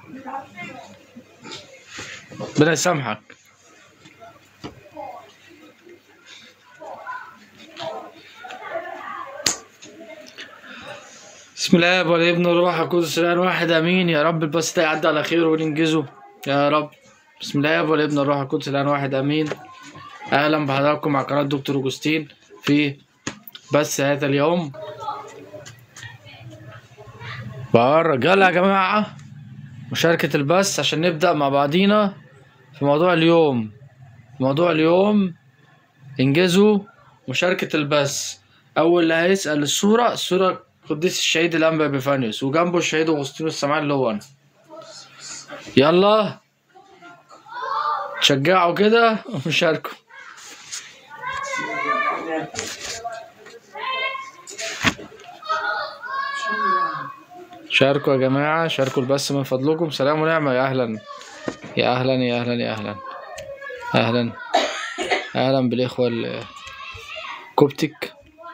ربنا يسامحك بسم الله والابن والروح القدس الان واحد امين يا رب البث ده يعدي على خير وننجزه يا رب بسم الله والابن والروح القدس الان واحد امين اهلا بحضراتكم مع قناه دكتور اوجستين في بث هذا اليوم بقرج يلا يا جماعه مشاركه البث عشان نبدا مع بعضينا في موضوع اليوم موضوع اليوم انجزوا مشاركة البث أول اللي هيسأل الصورة الصورة قديس الشهيد الأنبا بيفانيوس وجنبه الشهيد أغسطينوس السمعان اللي هو أنا يلا تشجعوا كده وشاركوا شاركوا يا جماعة شاركوا البث من فضلكم سلام ونعمة يا أهلا يا أهلا يا أهلا يا أهلا أهلا أهلا بالإخوة الكوبتك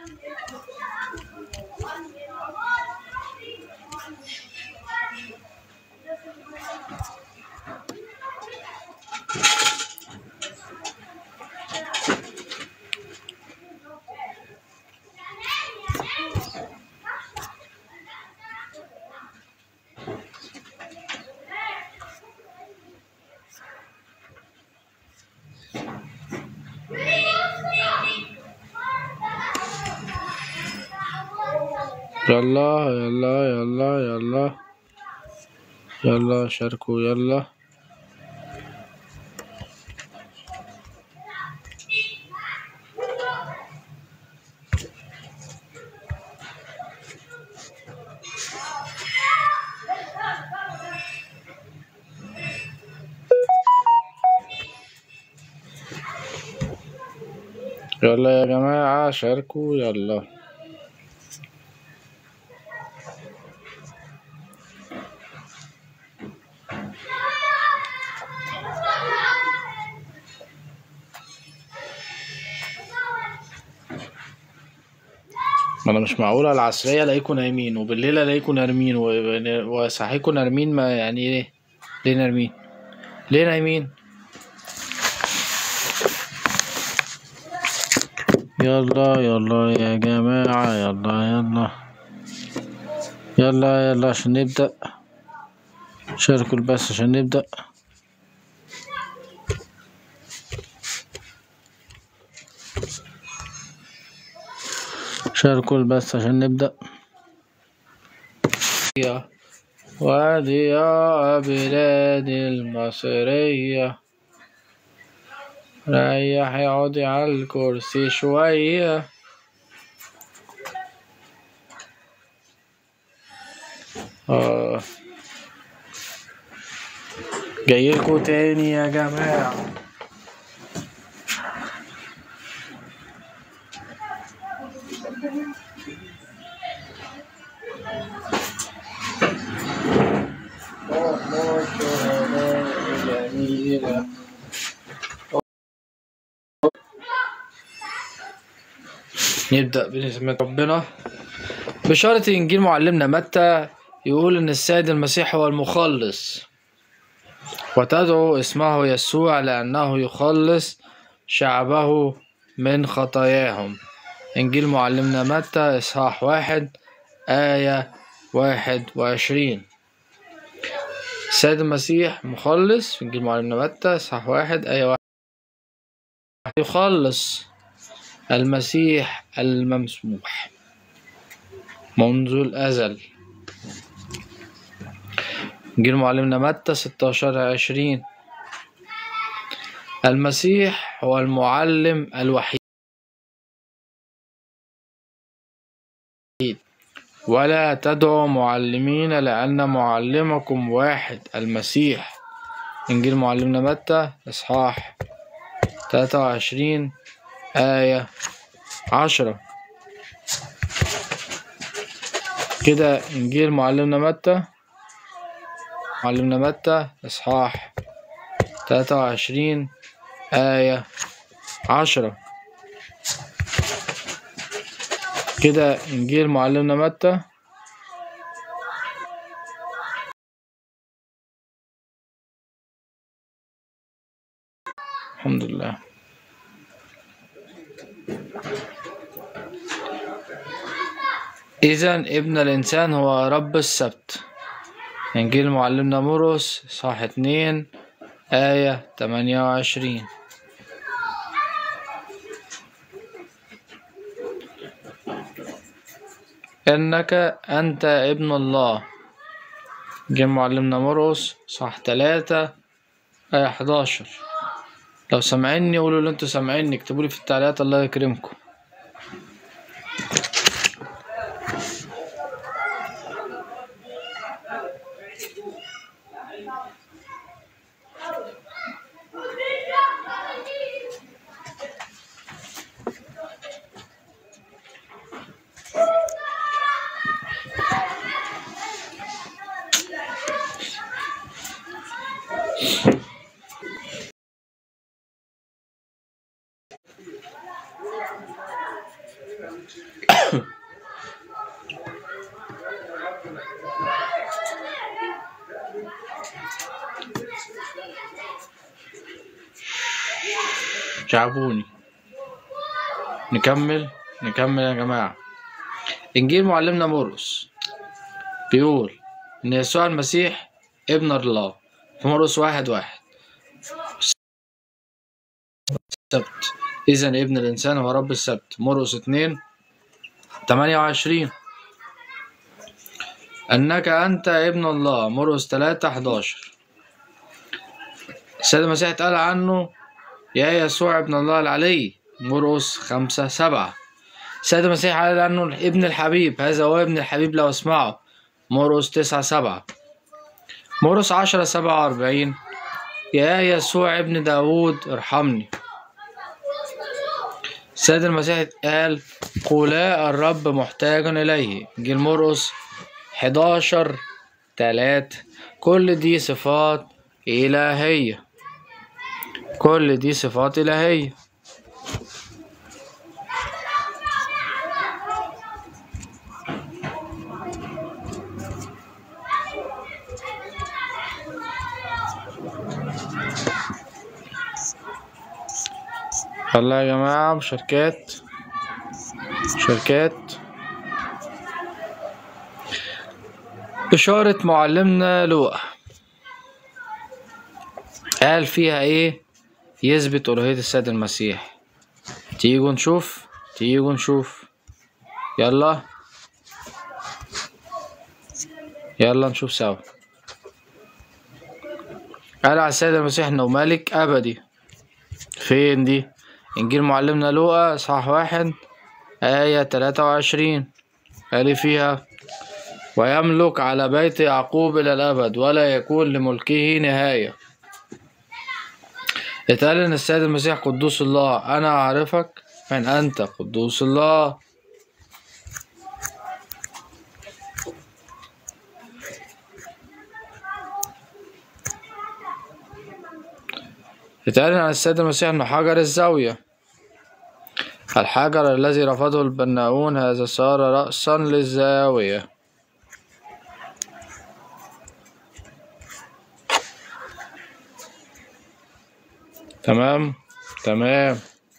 يلا يلا يلا يلا يلا شاركوا يلا يلا يا جماعة شاركوا يلا ما انا مش معقول على العصرية الاقيكم نايمين وبالليل الاقيكم نارمين و- واصحيكم نارمين ما يعني ايه ليه نارمين ليه نايمين يلا يلا يا جماعة يلا يلا يلا يلا عشان نبدأ شاركوا البث عشان نبدأ شاركوا البث عشان نبدأ يا وادي يا بلادي المصرية ريح اقعدي على الكرسي شوية آه. جايلكوا تاني يا جماعة جميلة نبدأ بنسمة ربنا بشارة إنجيل معلمنا متى يقول إن السيد المسيح هو المخلص وتدعو اسمه يسوع لأنه يخلص شعبه من خطاياهم إنجيل معلمنا متى إصحاح واحد آية واحد وعشرين السيد المسيح مخلص في إنجيل معلمنا متى إصحاح واحد آية واحد يخلص المسيح الممسوح منذ الأزل إنجيل معلمنا متى ستاشر عشرين المسيح هو المعلم الوحيد ولا تدعوا معلمين لأن معلمكم واحد المسيح إنجيل معلمنا متى إصحاح تلاتة وعشرين آية عشرة كده إنجيل معلمنا متى معلمنا متى إصحاح تلاتة وعشرين آية عشرة كده إنجيل معلمنا متى الحمد لله إذا ابن الإنسان هو رب السبت إنجيل معلمنا مرقس صح اتنين آية تمانية وعشرين إنك أنت ابن الله إنجيل معلمنا مرقس صح تلاتة آية حداشر لو سامعيني قولوا اللي انتوا سامعيني اكتبولي في التعليقات الله يكرمكم شعبوني نكمل نكمل يا جماعة إنجيل معلمنا مرقس بيقول إن يسوع المسيح ابن الله في مرقس واحد واحد السبت إذا ابن الإنسان هو رب السبت مرقس اتنين تمانية وعشرين أنك أنت ابن الله مرقس تلاتة حداشر السيد المسيح اتقال عنه يا يسوع ابن الله العلي مرقس خمسة سبعة السيد المسيح قال عنه ابن الحبيب هذا هو ابن الحبيب لو اسمعه مرقس تسعة سبعة مرقس عشرة سبعة وأربعين يا يسوع ابن داود ارحمني السيد المسيح قال قولا الرب محتاج إليه إنجيل مرقس حداشر تلات كل دي صفات إلهية كل دي صفات إلهية يلا يا جماعة مشاركات مشاركات إشارة معلمنا لوقا قال فيها إيه يثبت ألوهية السيد المسيح تيجوا نشوف تيجوا نشوف يلا يلا نشوف سوا قال على السيد المسيح إنه ملك أبدي فين دي إنجيل معلمنا لوقا صح واحد آية تلاتة وعشرين قال فيها ويملك على بيت يعقوب إلى الأبد ولا يكون لملكه نهاية اتقال إن السيد المسيح قدوس الله أنا أعرفك من أنت قدوس الله اتقال عن السيد المسيح إنه حجر الزاوية الحجر الذي رفضه البناؤون هذا صار رأسا للزاوية تمام تمام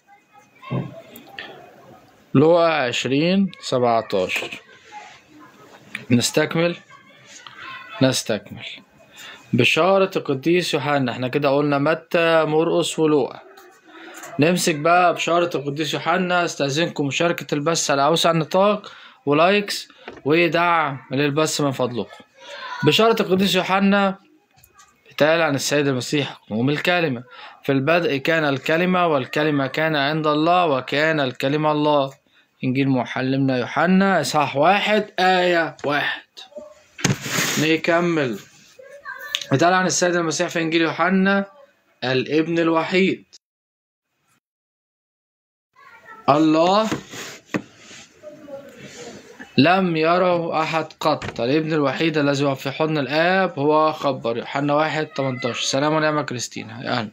لوقا عشرين سبعتاشر نستكمل نستكمل بشارة القديس يوحنا احنا كده قلنا متى مرقس ولوقا نمسك بقى بشارة القديس يوحنا استأذنكم مشاركة البث على أوسع النطاق ولايكس ودعم للبث من فضلكم بشارة القديس يوحنا اتقال عن السيد المسيح قوم الكلمة في البدء كان الكلمة والكلمة كان عند الله وكان الكلمة الله إنجيل محلمنا يوحنا إصحاح واحد آية واحد نكمل اتقال عن السيد المسيح في إنجيل يوحنا الابن الوحيد الله لم يره أحد قط الابن الوحيد الذي هو في حضن الآب هو خبر يوحنا واحد 18 سلام ونعمة كريستينا يا أهلا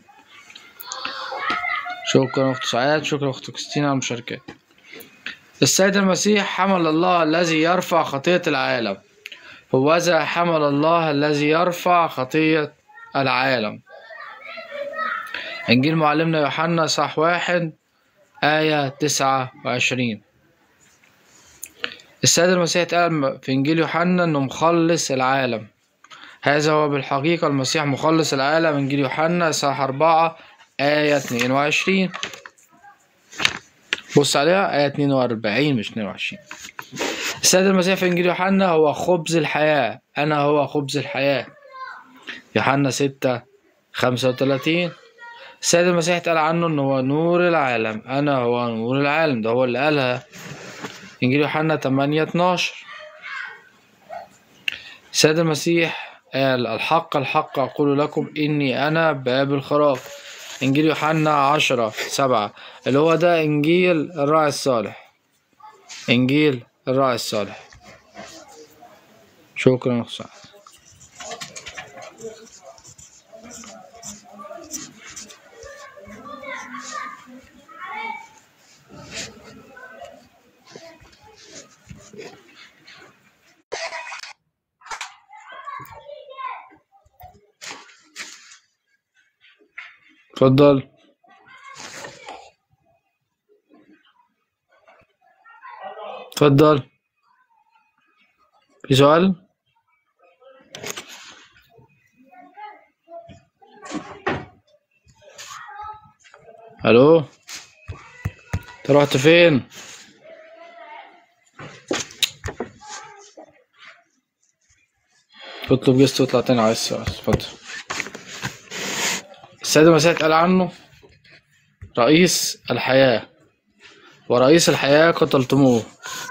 شكرا أخت سعاد شكرا أخت كريستينا على المشاركات السيد المسيح حمل الله الذي يرفع خطية العالم هوذا حمل الله الذي يرفع خطية العالم إنجيل معلمنا يوحنا صح واحد آية تسعة وعشرين السيد المسيح قال في إنجيل يوحنا إنه مخلص العالم هذا هو بالحقيقة المسيح مخلص العالم إنجيل يوحنا صح أربعة آية اتنين وعشرين بص عليها آية اتنين وأربعين مش اتنين وعشرين السيد المسيح في إنجيل يوحنا هو خبز الحياة أنا هو خبز الحياة يوحنا ستة خمسة وتلاتين السيد المسيح قال عنه إن هو نور العالم أنا هو نور العالم ده هو اللي قالها إنجيل يوحنا تمانية اتناشر السيد المسيح قال الحق الحق أقول لكم إني أنا باب الخراف إنجيل يوحنا عشرة سبعة اللي هو ده إنجيل الراعي الصالح إنجيل الراعي الصالح شكرا يا أخ سعد اتفضل اتفضل في سؤال الو انت رحت فين اطلب جست واطلع تاني على السؤال اتفضل السيد المسيح قال عنه رئيس الحياة ورئيس الحياة قتلتموه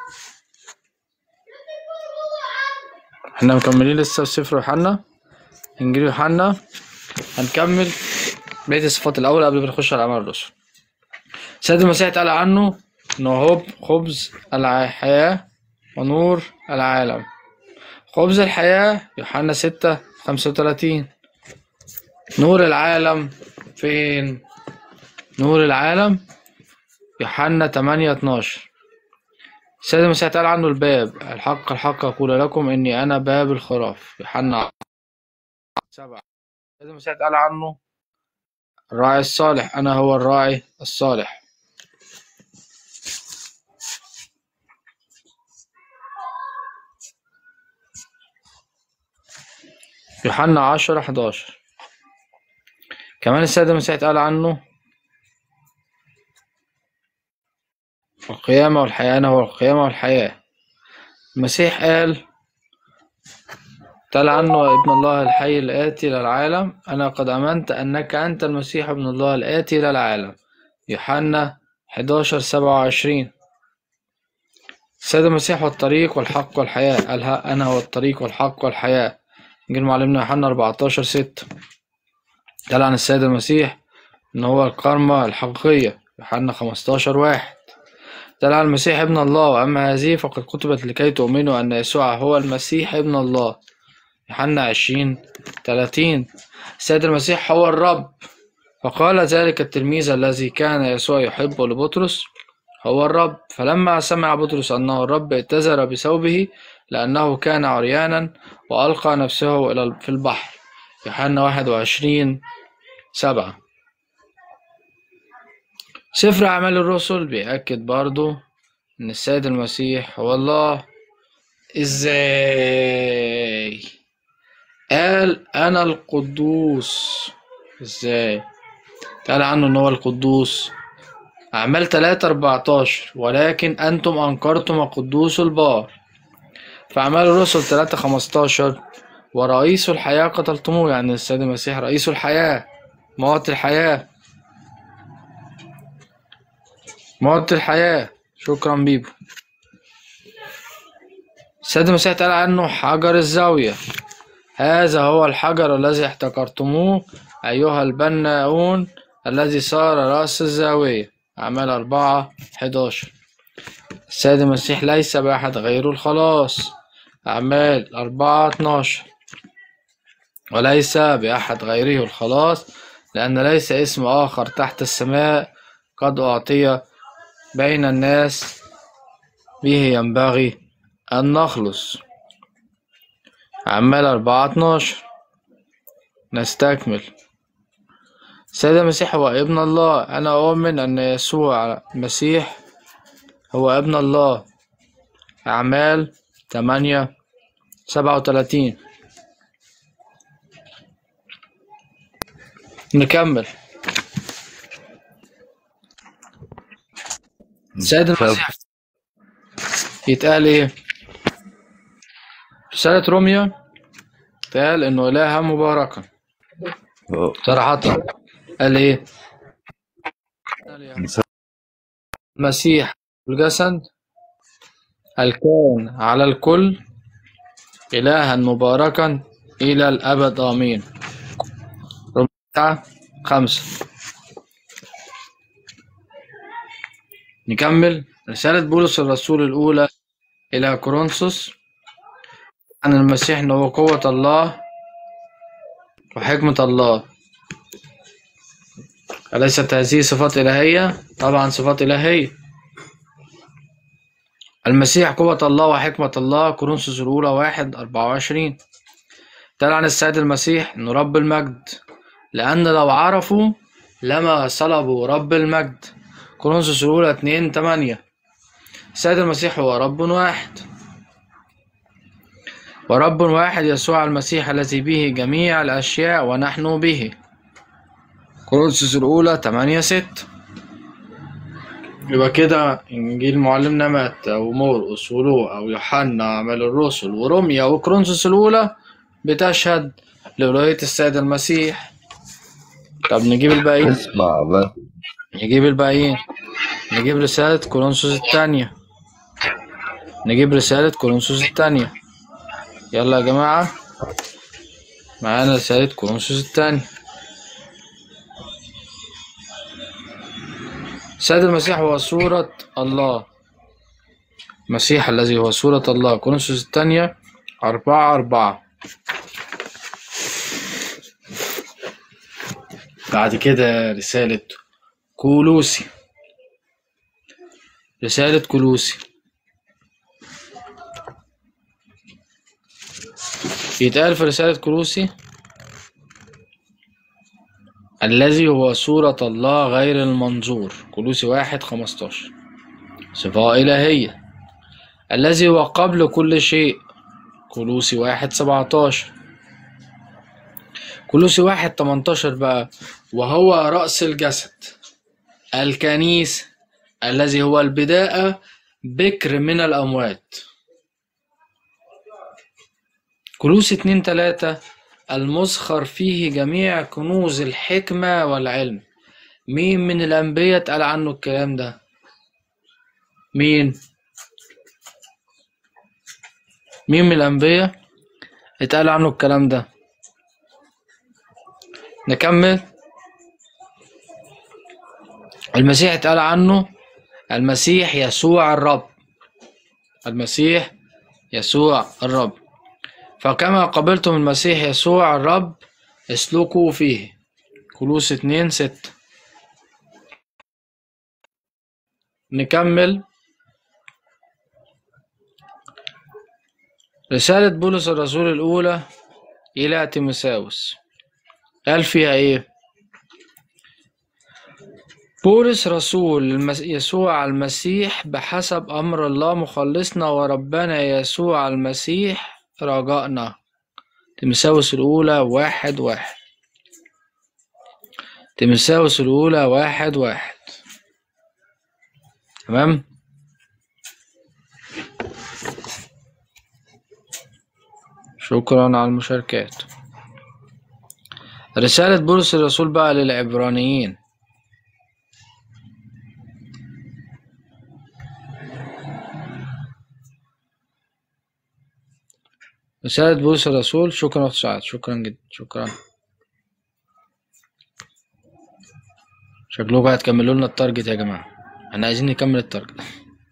احنا مكملين لسه في سفر يوحنا انجيل يوحنا هنكمل بقية الصفات الأول قبل ما نخش على أعمال الرسل السيد المسيح قال عنه إنه هو خبز الحياة ونور العالم خبز الحياة يوحنا ستة خمسة وتلاتين نور العالم فين نور العالم يوحنا تمانية اتناشر السيد المسيح قال عنه الباب الحق الحق أقول لكم إني أنا باب الخراف يوحنا سبعة السيد المسيح قال عنه الراعي الصالح أنا هو الراعي الصالح يوحنا عشرة حداشر كمان السيد المسيح قال عنه القيامة والحياة أنا هو القيامة والحياة المسيح قال قال عنه ابن الله الحي الآتي للعالم أنا قد آمنت أنك أنت المسيح ابن الله الآتي للعالم يوحنا 11 27 السيد المسيح هو الطريق والحق والحياة قالها أنا هو الطريق والحق والحياة إنجيل معلمنا يوحنا 14 6 قال عن السيد المسيح إن هو الكرمة الحقيقية يوحنا 15 واحد قال عن المسيح ابن الله وأما هذه فقد كتبت لكي تؤمنوا أن يسوع هو المسيح ابن الله يوحنا 20 30 السيد المسيح هو الرب فقال ذلك التلميذ الذي كان يسوع يحبه لبطرس هو الرب فلما سمع بطرس أنه الرب اتزر بثوبه لأنه كان عريانا وألقى نفسه إلى في البحر يوحنا واحد وعشرين سبعة سفر أعمال الرسل بيأكد برضو إن السيد المسيح هو الله إزاي قال أنا القدوس إزاي قال عنه إن هو القدوس أعمال تلاتة أربعتاشر ولكن أنتم أنكرتم القدوس البار في أعمال الرسل تلاتة خمستاشر ورئيس الحياة قتلتموه يعني السيد المسيح رئيس الحياة موت الحياة موت الحياة شكرا بيبو السيد المسيح قال عنه حجر الزاوية هذا هو الحجر الذي احتقرتموه أيها البناؤون الذي صار رأس الزاوية أعمال أربعة حداشر السيد المسيح ليس بأحد غيره الخلاص أعمال أربعة اتناشر وليس بأحد غيره الخلاص لأن ليس اسم آخر تحت السماء قد أعطي بين الناس به ينبغي أن نخلص أعمال أربعة اتناشر نستكمل السيد المسيح هو ابن الله أنا أؤمن أن يسوع المسيح هو ابن الله أعمال تمانية سبعة وتلاتين نكمل السيد المسيح يتقال ايه رسالة روميا قال انه اله مباركا صراحة قال ايه المسيح الجسد الكون على الكل إلها مباركا إلى الأبد آمين رمية خمسة نكمل رسالة بولس الرسول الأولى إلى كورنثوس عن المسيح أنه قوة الله وحكمة الله أليست هذه صفات إلهية؟ طبعا صفات إلهية المسيح قوة الله وحكمة الله كورنثوس الأولى واحد أربعة وعشرين قال عن السيد المسيح إنه رب المجد لأن لو عرفوا لما صلبوا رب المجد كورنثوس الأولى اتنين تمانية السيد المسيح هو رب واحد ورب واحد يسوع المسيح الذي به جميع الأشياء ونحن به كورنثوس الأولى تمانية ست يبقى كده إنجيل معلمنا متى ومرقس ولوقا ويوحنا وأعمال الرسل ورمية وكورنثوس الأولى بتشهد لولاية السيد المسيح طب نجيب الباقيين اسمع بس نجيب الباقيين نجيب رسالة كورنثوس التانية نجيب رسالة كورنثوس التانية يلا يا جماعة معانا رسالة كورنثوس التانية السيد المسيح هو صورة الله المسيح الذي هو صورة الله كورنثوس الثانية أربعة أربعة بعد كده رسالة كولوسي رسالة كولوسي يتقال في رسالة كولوسي الذي هو صورة الله غير المنظور كولوسي واحد خمستاشر صفة إلهية الذي هو قبل كل شيء كولوسي واحد سبعتاشر كولوسي واحد تمنتاشر بقى وهو رأس الجسد الكنيسة الذي هو البداءة بكر من الأموات كولوسي اتنين تلاتة المسخر فيه جميع كنوز الحكمة والعلم مين من الأنبياء اتقال عنه الكلام ده مين مين من الأنبياء اتقال عنه الكلام ده نكمل المسيح اتقال عنه المسيح يسوع الرب المسيح يسوع الرب فكما قبلتم المسيح يسوع الرب اسلكوا فيه كلوس اتنين ست نكمل رسالة بولس الرسول الأولى إلى تيموثاوس قال فيها إيه؟ بولس رسول المس... يسوع المسيح بحسب أمر الله مخلصنا وربنا يسوع المسيح رجائنا تيموثاوس الأولى واحد واحد تيموثاوس الأولى واحد واحد تمام شكرا على المشاركات رسالة بولس الرسول بقى للعبرانيين رسالة بولس الرسول شكرا أخت سعاد شكرا جدا شكرا شكلكم هتكملوا لنا التارجت يا جماعة احنا عايزين نكمل التارجت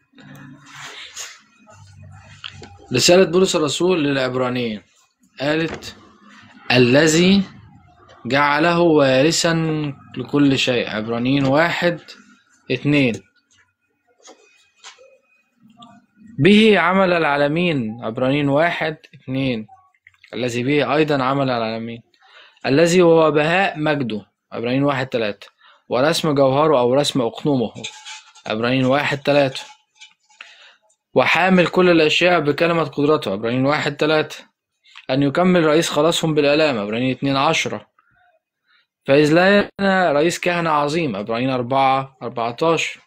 رسالة بولس الرسول للعبرانيين قالت الذي جعله وارثا لكل شيء عبرانيين واحد اتنين به عمل العالمين عبرانيين واحد اتنين الذي به أيضا عمل العالمين الذي هو بهاء مجده عبرانيين واحد تلاتة ورسم جوهره أو رسم أقنومه عبرانيين واحد تلاتة وحامل كل الأشياء بكلمة قدرته عبرانيين واحد تلاتة أن يكمل رئيس خلاصهم بالآلام عبرانيين اتنين عشرة فإذ لا لنا رئيس كهنة عظيم عبرانيين أربعة أربعتاشر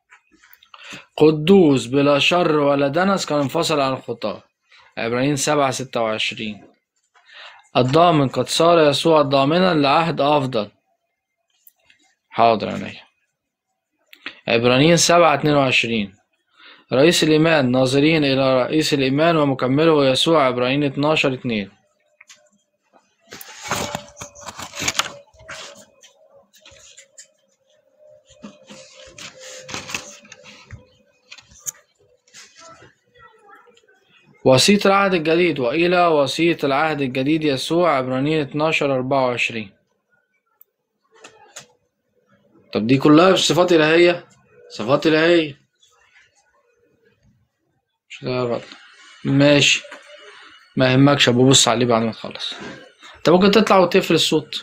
قدوس بلا شر ولا دنس كان انفصل عن الخطاة عبرانيين سبعة ستة وعشرين الضامن قد صار يسوع ضامنا لعهد أفضل حاضر عينيا عبرانيين سبعة اتنين وعشرين رئيس الإيمان ناظرين إلى رئيس الإيمان ومكمله يسوع عبرانيين اتناشر اتنين وسيط العهد الجديد وإلى وسيط العهد الجديد يسوع عبرانيين اتناشر أربعة وعشرين طب دي كلها مش صفات إلهية صفات إلهية مش غلط ماشي ما يهمكش ابو بص عليه بعد ما تخلص انت ممكن تطلع وتقفل الصوت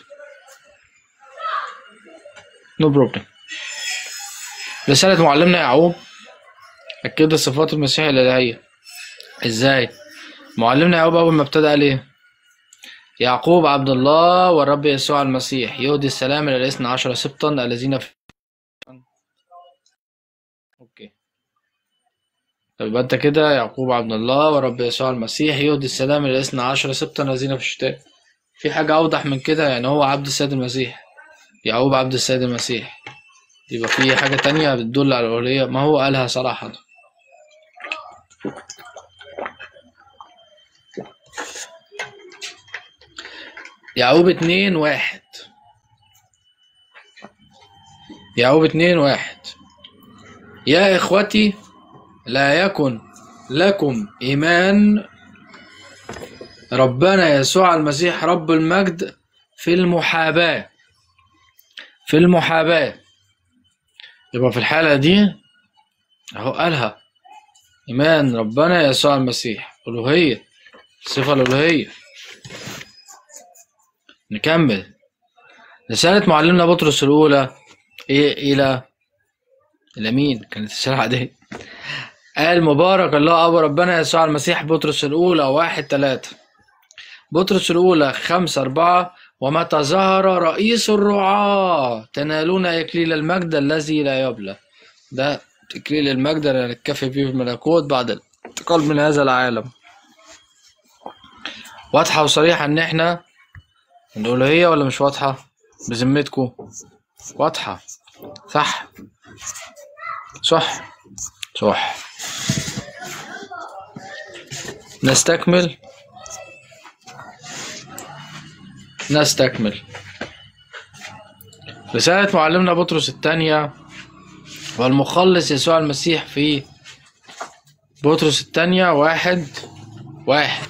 نو no بروبلم رسالة معلمنا يعقوب أكد صفات المسيح الإلهية إزاي؟ معلمنا يعقوب أول ما ابتدأ قال إيه؟ يعقوب عبد الله والرب يسوع المسيح يهدي السلام إلى الاثنى عشر سبطا الذين في أوكي طب يبقى انت كده يعقوب عبد الله ورب يسوع المسيح يهدي السلام الى اثنى عشر سبتا الذين في الشتاء في حاجة أوضح من كده يعني هو عبد السيد المسيح يعقوب عبد السيد المسيح يبقى في حاجة تانية بتدل على الأولية ما هو قالها صراحة يعقوب اتنين واحد يعقوب اتنين واحد يا إخوتي لا يكن لكم إيمان ربنا يسوع المسيح رب المجد في المحاباة في المحاباة يبقى في الحالة دي أهو قالها إيمان ربنا يسوع المسيح ألوهية الصفة الألوهية نكمل رسالة معلمنا بطرس الأولى إيه إلى إلى مين؟ كانت رسالة عادية قال مبارك الله أبو ربنا يسوع المسيح بطرس الأولى واحد تلاتة بطرس الأولى خمسة أربعة ومتى ظهر رئيس الرعاة تنالون إكليل المجد الذي لا يبلى ده إكليل المجد اللي هنتكفي فيه في الملكوت بعد الانتقال من هذا العالم واضحة وصريحة إن إحنا الألوهية ولا مش واضحة بذمتكم واضحة صح صح صح نستكمل نستكمل رسالة معلمنا بطرس الثانية والمخلص يسوع المسيح في بطرس الثانية واحد واحد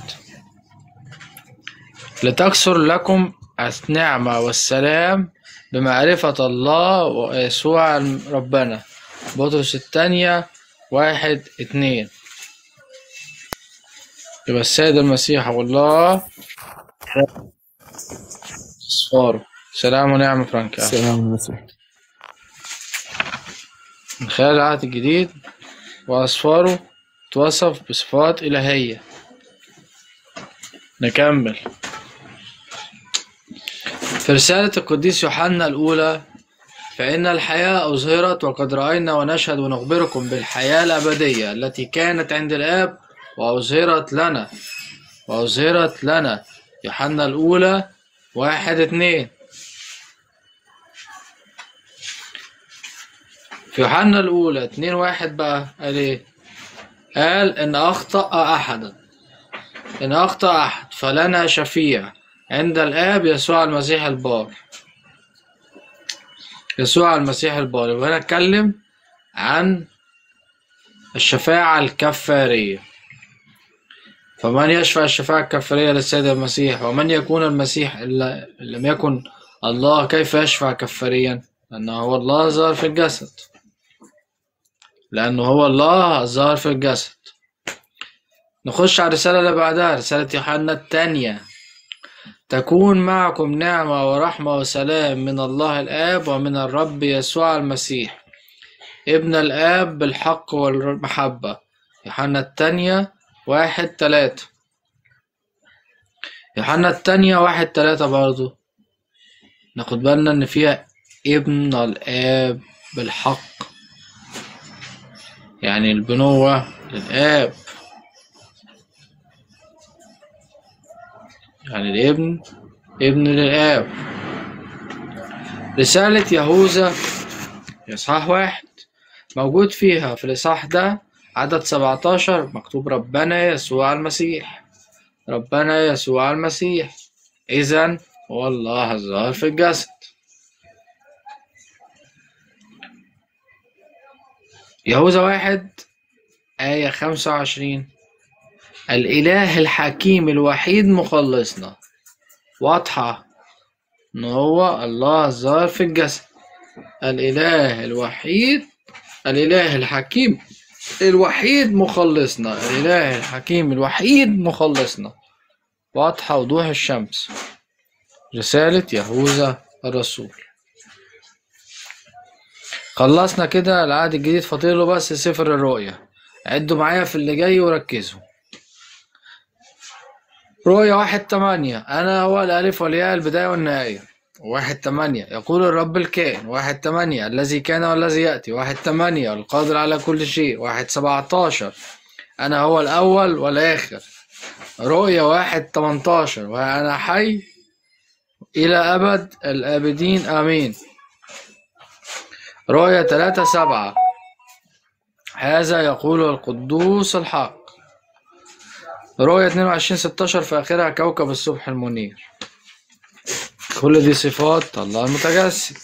لتكثر لكم النعمة والسلام بمعرفة الله ويسوع ربنا بطرس الثانية واحد اتنين يبقى السيد المسيح والله أصفاره سلام ونعم فرانك سلام المسيح من خلال العهد الجديد وأصفاره توصف بصفات إلهية نكمل في رسالة القديس يوحنا الأولى فإن الحياة أظهرت وقد رأينا ونشهد ونخبركم بالحياة الأبدية التي كانت عند الآب وأظهرت لنا وأظهرت لنا يوحنا الأولى واحد اتنين في يوحنا الأولى اتنين واحد بقى قال إيه؟ قال إن أخطأ أحدا إن أخطأ أحد فلنا شفيع عند الآب يسوع المسيح البار يسوع المسيح البار يبقى هنا اتكلم عن الشفاعة الكفارية فمن يشفع الشفاعة الكفارية للسيد المسيح ومن يكون المسيح إلا لم يكن الله كيف يشفع كفاريا لأنه هو الله ظهر في الجسد لأنه هو الله ظهر في الجسد نخش على الرسالة اللي بعدها رسالة يوحنا الثانية تكون معكم نعمة ورحمة وسلام من الله الآب ومن الرب يسوع المسيح ابن الآب بالحق والمحبة يوحنا التانية واحد تلاتة يوحنا التانية واحد تلاتة برضو ناخد بالنا إن فيها ابن الآب بالحق يعني البنوة للآب يعني الابن ابن للآب رسالة يهوذا إصحاح واحد موجود فيها في الإصحاح ده عدد 17 مكتوب ربنا يسوع المسيح ربنا يسوع المسيح إذا هو الله الظاهر في الجسد يهوذا واحد آية خمسة وعشرين الإله الحكيم الوحيد مخلصنا واضحة إن هو الله الظاهر في الجسد الإله الوحيد الإله الحكيم الوحيد مخلصنا الإله الحكيم الوحيد مخلصنا واضحة وضوح الشمس رسالة يهوذا الرسول خلصنا كده العهد الجديد فاضله بس سفر الرؤيا عدوا معايا في اللي جاي وركزوا رؤيا واحد تمانية أنا هو الألف والياء البداية والنهاية واحد تمانية يقول الرب الكائن واحد تمانية الذي كان والذي يأتي واحد تمانية القادر على كل شيء واحد سبعتاشر أنا هو الأول والآخر رؤيا واحد تمنتاشر وأنا حي إلى أبد الآبدين آمين رؤيا تلاتة سبعة هذا يقول القدوس الحق رؤيا 22 16 في آخرها كوكب الصبح المنير كل دي صفات الله المتجسد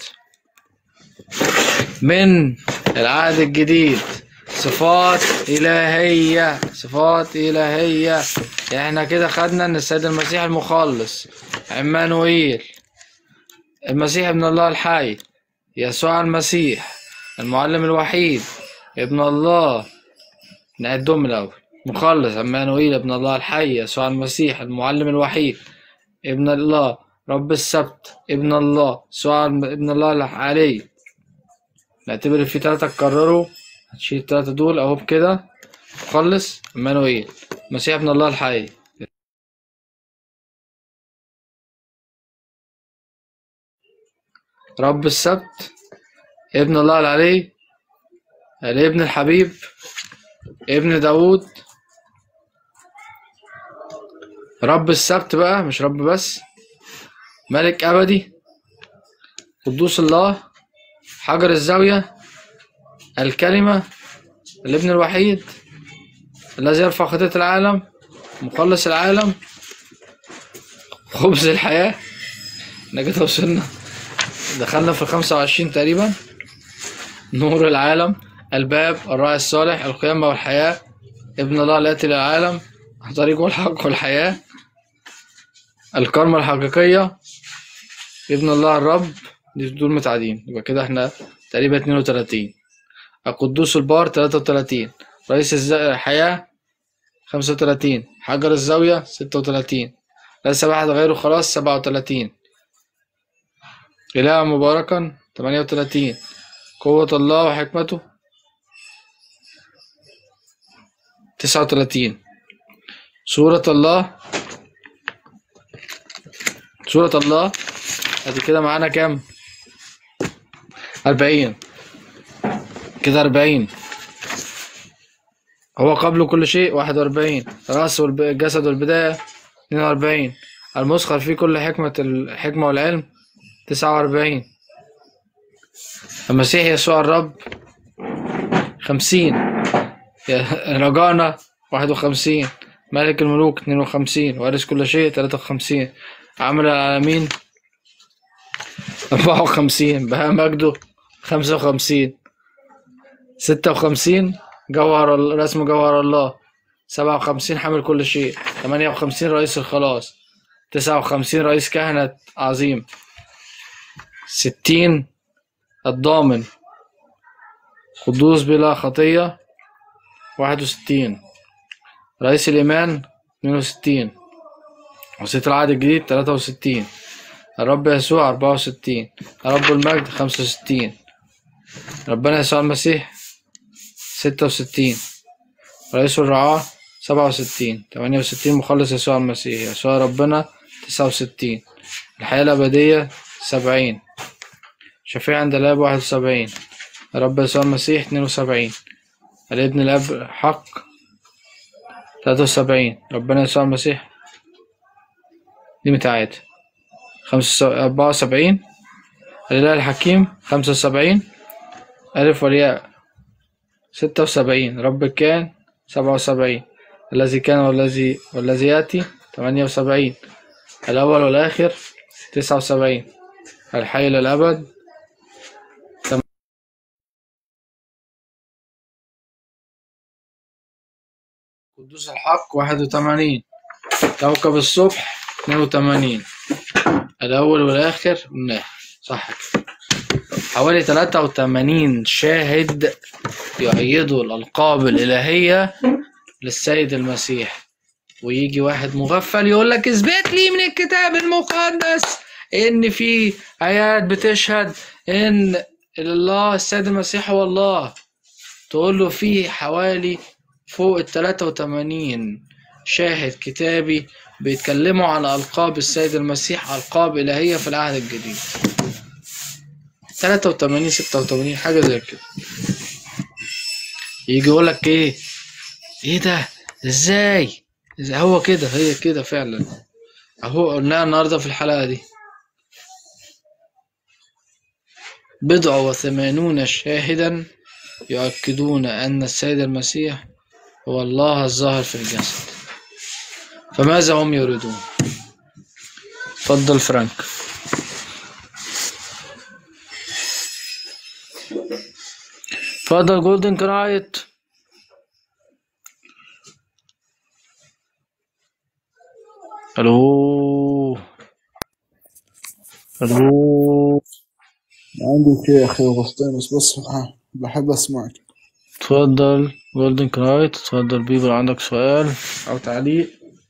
من العهد الجديد صفات إلهية صفات إلهية احنا كده خدنا ان السيد المسيح المخلص عمانوئيل المسيح ابن الله الحي يسوع المسيح المعلم الوحيد ابن الله نعدهم الأول مخلص عمانوئيل ابن الله الحي يسوع المسيح المعلم الوحيد ابن الله رب السبت ابن الله يسوع ابن الله العلي نعتبر في تلاتة اتكرروا هتشيل التلاتة دول اهو بكده مخلص عمانوئيل مسيح ابن الله الحي رب السبت ابن الله العلي الابن الحبيب ابن داود رب السبت بقى مش رب بس ملك أبدي قدوس الله حجر الزاوية الكلمة الابن الوحيد الذي يرفع خطية العالم مخلص العالم خبز الحياة احنا كده وصلنا دخلنا في الخمسة وعشرين تقريبا نور العالم الباب الراعي الصالح القيامة والحياة ابن الله الآتي للعالم طريق الحق والحياة الكرمة الحقيقية ابن الله الرب دي دول متعادين يبقى كده احنا تقريبا اتنين وتلاتين القدوس البار تلاتة وتلاتين رئيس الز- الحياة خمسة وتلاتين حجر الزاوية ستة وتلاتين ليس واحد غيره خلاص سبعة وتلاتين إله مباركا تمانية وتلاتين قوة الله وحكمته تسعة وتلاتين سورة الله سورة الله ادي كده معانا كام أربعين كده أربعين هو قبل كل شيء واحد وأربعين رأس والجسد والبداية اتنين وأربعين المسخر فيه كل حكمة الحكمة والعلم تسعة وأربعين المسيح يسوع الرب خمسين يا- رجانا واحد وخمسين ملك الملوك اتنين وخمسين وارث كل شيء تلاتة وخمسين عامل العالمين أربعة وخمسين بهاء مجده خمسة وخمسين ستة وخمسين جوهر ال- رسم جوهر الله سبعة وخمسين حامل كل شيء ثمانية وخمسين رئيس الخلاص تسعة وخمسين رئيس كهنة عظيم ستين الضامن قدوس بلا خطية واحد وستين رئيس الإيمان اتنين وستين وصية العهد الجديد تلاتة وستين الرب يسوع أربعة وستين رب المجد خمسة وستين ربنا يسوع المسيح ستة وستين رئيس الرعاة سبعة وستين تمانية وستين مخلص يسوع المسيح يسوع ربنا تسعة وستين الحياة الأبدية سبعين شفيع عند الآب واحد وسبعين رب يسوع المسيح اتنين وسبعين الابن الأب حق تلاتة وسبعين ربنا يسوع المسيح دي متعاد خمسة أربعة وسبعين الإله الحكيم خمسة وسبعين ألف والياء ستة وسبعين رب كان سبعة وسبعين الذي كان والذي والذي يأتي ثمانية وسبعين الأول والآخر تسعة وسبعين الحي للأبد قدوس الحق واحد وثمانين كوكب الصبح اتنين وثمانين الأول والآخر مناه صح كده حوالي تلاتة وتمانين شاهد يؤيدوا الألقاب الإلهية للسيد المسيح ويجي واحد مغفل يقول لك اثبت لي من الكتاب المقدس ان في ايات بتشهد ان الله السيد المسيح هو الله تقول له في حوالي فوق ال 83 شاهد كتابي بيتكلموا على ألقاب السيد المسيح ألقاب إلهية في العهد الجديد 83 86 حاجة زي كده يجي يقول لك إيه إيه ده إزاي إزاي هو كده هي كده فعلا أهو قلناها النهاردة في الحلقة دي بضع وثمانون شاهدا يؤكدون أن السيد المسيح هو الله الظاهر في الجسد فماذا هم يريدون تفضل فرانك تفضل جولدن كرايت الو الو عندي شيء أخي أغسطينوس بس ها، بحب أسمعك تفضل جولدن كرايت تفضل بيبر عندك سؤال او تعليق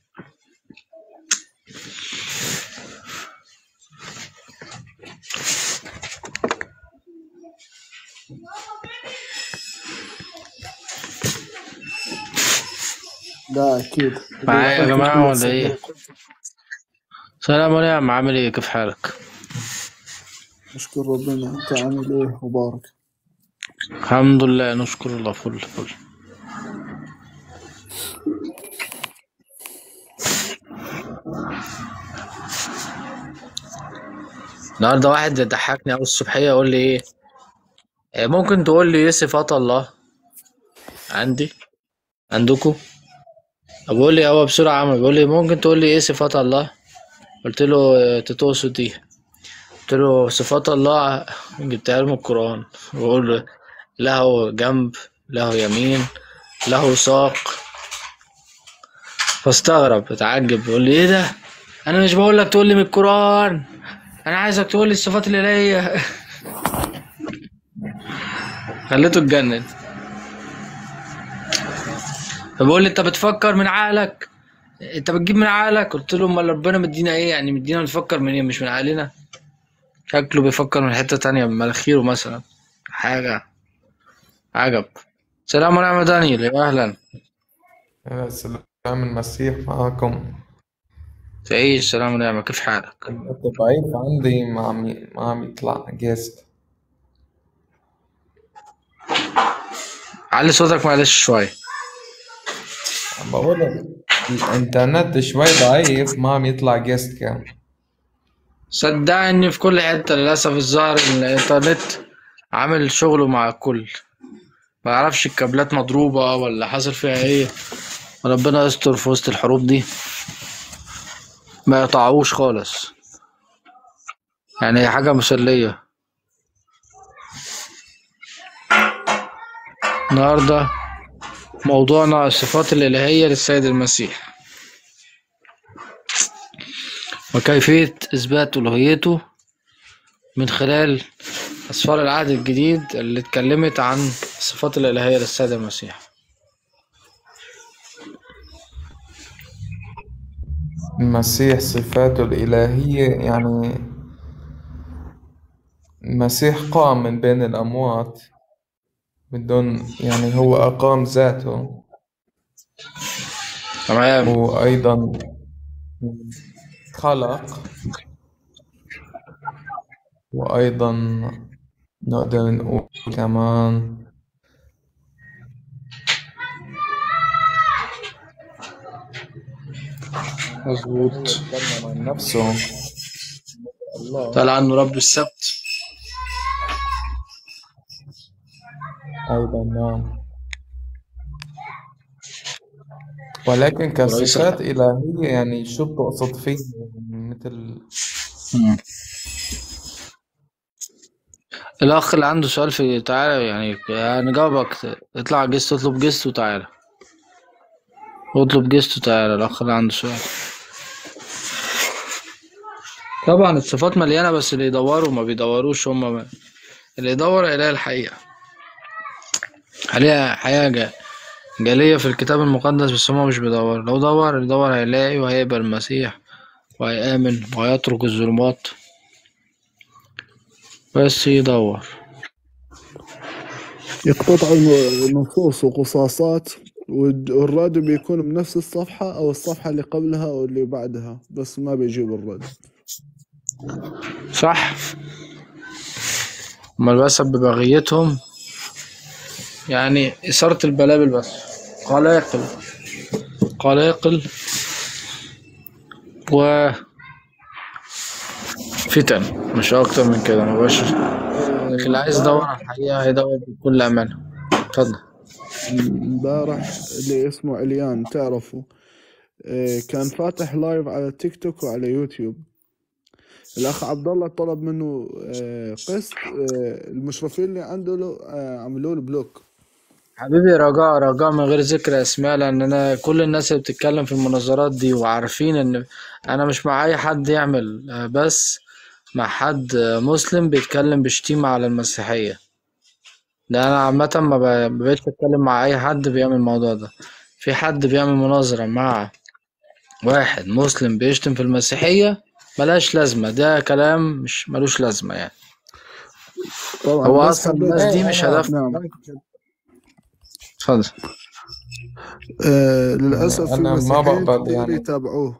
لا أكيد معايا يا جماعة ولا ايه سلام عليكم عامل ايه كيف حالك نشكر ربنا أنت عامل إيه وبارك الحمد لله نشكر الله فل فل النهارده واحد ضحكني أوي الصبحية يقول لي ايه إيه، ممكن تقول لي ايه صفات الله عندي عندكم بقول لي هو بسرعة عامة بيقول لي ممكن تقول لي ايه صفات الله قلت له آه، تتقصد ايه قلت له صفات الله جبتها له من القرآن بقول له له جنب له يمين له ساق فاستغرب اتعجب بيقول لي ايه ده انا مش بقول لك تقول لي من القرآن انا عايزك تقول لي الصفات الالهية خليته اتجنن فبقول لي انت بتفكر من عقلك انت بتجيب من عقلك قلت له امال ربنا مدينا ايه يعني مدينا نفكر من ايه مش من عقلنا شكله بيفكر من حتة تانية من مناخيره مثلا حاجة عجب سلام ونعم يا دانيال يا اهلا يا سلام المسيح معاكم تعيش سلام ونعمة كيف حالك النت ضعيف عندي ما عم ي- ما عم يطلع جيست علي صوتك معلش شوية بقول لك الانترنت شوي ضعيف ما عم يطلع جيست كان صدقني في كل حتة للأسف الظاهر إن الإنترنت عامل شغله مع الكل ما اعرفش الكابلات مضروبة ولا حصل فيها ايه ربنا يستر في وسط الحروب دي ما يقطعوش خالص يعني هي حاجة مسلية النهاردة موضوعنا الصفات الإلهية للسيد المسيح وكيفية إثبات ألوهيته من خلال أسفار العهد الجديد اللي اتكلمت عن الصفات الإلهية للسيد المسيح المسيح صفاته الإلهية يعني المسيح قام من بين الأموات بدون يعني هو أقام ذاته تمام وأيضا خلق وأيضا نقدر نقول كمان مظبوط يتكلم عن نفسه الله قال عنه رب السبت أيضا نعم ولكن وليس كصفات إلهية يعني شو بتقصد فيه مثل مم. الأخ اللي عنده سؤال في تعالى يعني نجاوبك اطلع جست اطلب جست وتعالى اطلب جست وتعالى الأخ اللي عنده سؤال طبعا الصفات مليانة بس اللي يدوروا ما بيدوروش هم ما. اللي يدور هيلاقي الحقيقة عليها حقيقة جا- جالية في الكتاب المقدس بس هما مش بيدوروا لو دور يدور هيلاقي وهيقبل المسيح وهيآمن وهيترك الظلمات بس يدور يقتطع الم- النصوص وقصاصات والد- والرد بيكون بنفس الصفحة أو الصفحة اللي قبلها أو اللي بعدها بس ما بيجيب الرد صح هما للأسف ببغيتهم يعني إثارة البلابل بس قلاقل قلاقل و فتن مش أكتر من كده مبقاش لكن اللي عايز يدور على الحقيقة هيدور بكل أمانة اتفضل امبارح اللي اسمه عليان تعرفه إيه، كان فاتح لايف على تيك توك وعلى يوتيوب الأخ عبد الله طلب منه إيه، قسط إيه، المشرفين اللي عنده له آه، عملوا له بلوك حبيبي رجاء رجاء من غير ذكر اسماء لان انا كل الناس اللي بتتكلم في المناظرات دي وعارفين ان انا مش مع اي حد يعمل آه، بس مع حد آه، مسلم بيتكلم بشتيمة على المسيحية ده انا عامة ما ب- ما بقتش اتكلم مع اي حد بيعمل الموضوع ده في حد بيعمل مناظرة مع واحد مسلم بيشتم في المسيحية ملهاش لازمة ده كلام مش ملوش لازمة يعني طبعا هو بس اصلا حبيت الناس دي مش هدفها نعم اتفضل آه للأسف في أنا ما مسيحيين بقبل كثير يعني يتابعوه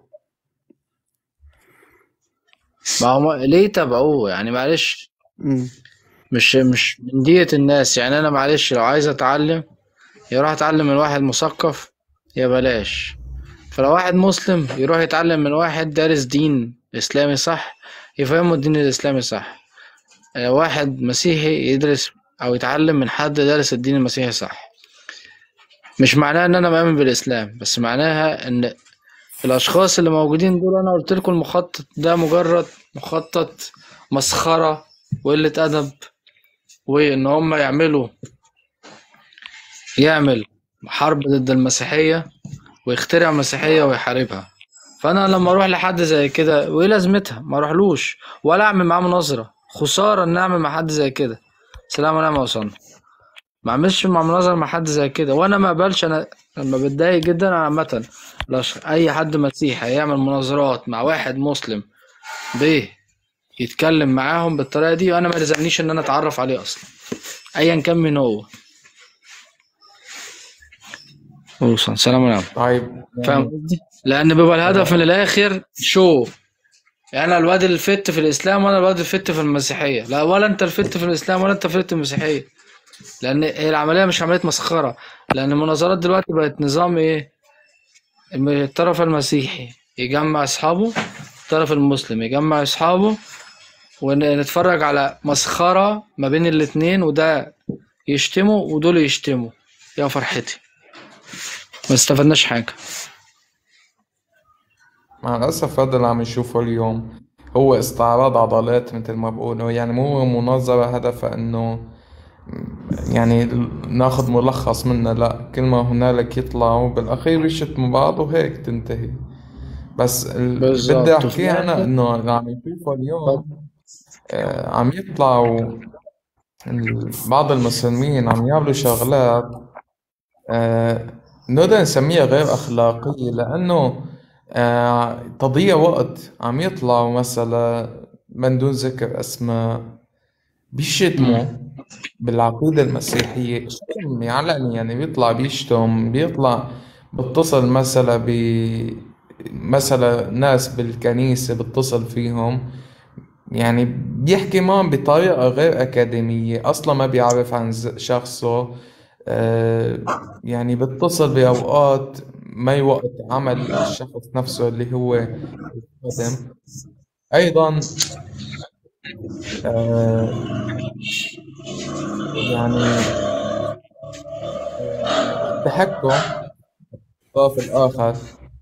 ما هو ليه تابعوه يعني معلش مم. مش مش من دية الناس يعني انا معلش لو عايز اتعلم يروح اتعلم من واحد مثقف يا بلاش فلو واحد مسلم يروح يتعلم من واحد دارس دين اسلامي صح يفهمه الدين الاسلامي صح آه، واحد مسيحي يدرس او يتعلم من حد دارس الدين المسيحي صح مش معناها ان انا مؤمن بالاسلام بس معناها ان الاشخاص اللي موجودين دول انا قلت لكم المخطط ده مجرد مخطط مسخرة وقلة ادب وان هم يعملوا يعمل حرب ضد المسيحية ويخترع مسيحية ويحاربها فانا لما اروح لحد زي كده وايه لازمتها ما اروحلوش ولا اعمل معاه مناظرة خسارة ان اعمل مع حد زي كده سلام ونعم وصلنا ما اعملش مع مناظرة مع حد زي كده وانا ما اقبلش انا لما بتضايق جدا انا عامة لش- اي حد مسيحي يعمل مناظرات مع واحد مسلم بيه يتكلم معاهم بالطريقة دي وانا ما يلزمنيش ان انا اتعرف عليه اصلا ايا كان من هو وصل سلام عليكم طيب فاهم قصدي؟ لان بيبقى الهدف من الاخر شو يعني انا الواد الفت في الاسلام وانا الواد الفت في المسيحيه لا ولا انت الفت في الاسلام ولا انت الفت في المسيحيه لان هي العمليه مش عمليه مسخره لان المناظرات دلوقتي بقت نظام ايه الم- الطرف المسيحي يجمع اصحابه الطرف المسلم يجمع اصحابه ونتفرج على مسخره ما بين الاتنين وده يشتموا ودول يشتموا يا فرحتي ما استفدناش حاجه مع الأسف هذا اللي عم نشوفه اليوم هو استعراض عضلات مثل ما بقولوا يعني مو مناظرة هدفها إنه يعني ناخذ ملخص منها لا كل ما هنالك يطلعوا بالأخير يشتموا بعض وهيك تنتهي بس ال... بالظبط. بدي وفي أحكيه أنا الآخر- إنه اللي عم نشوفه اليوم آه عم يطلعوا ال- بعض المسلمين عم يعملوا شغلات آه نقدر نسميها غير أخلاقية لأنه آه تضييع وقت عم يطلعوا مثلا من دون ذكر أسماء بيشتموا بالعقيدة المسيحية شتم يعلقني يعني بيطلع بيشتم بيطلع بتصل مثلا ب مثلا ناس بالكنيسة بتصل فيهم يعني بيحكي معهم بطريقة غير أكاديمية أصلا ما بيعرف عن ز- شخصه آه، يعني بتصل بأوقات ما وقت عمل الشخص نفسه اللي هو الخادم أيضا آه، يعني تحكم الطرف الآخر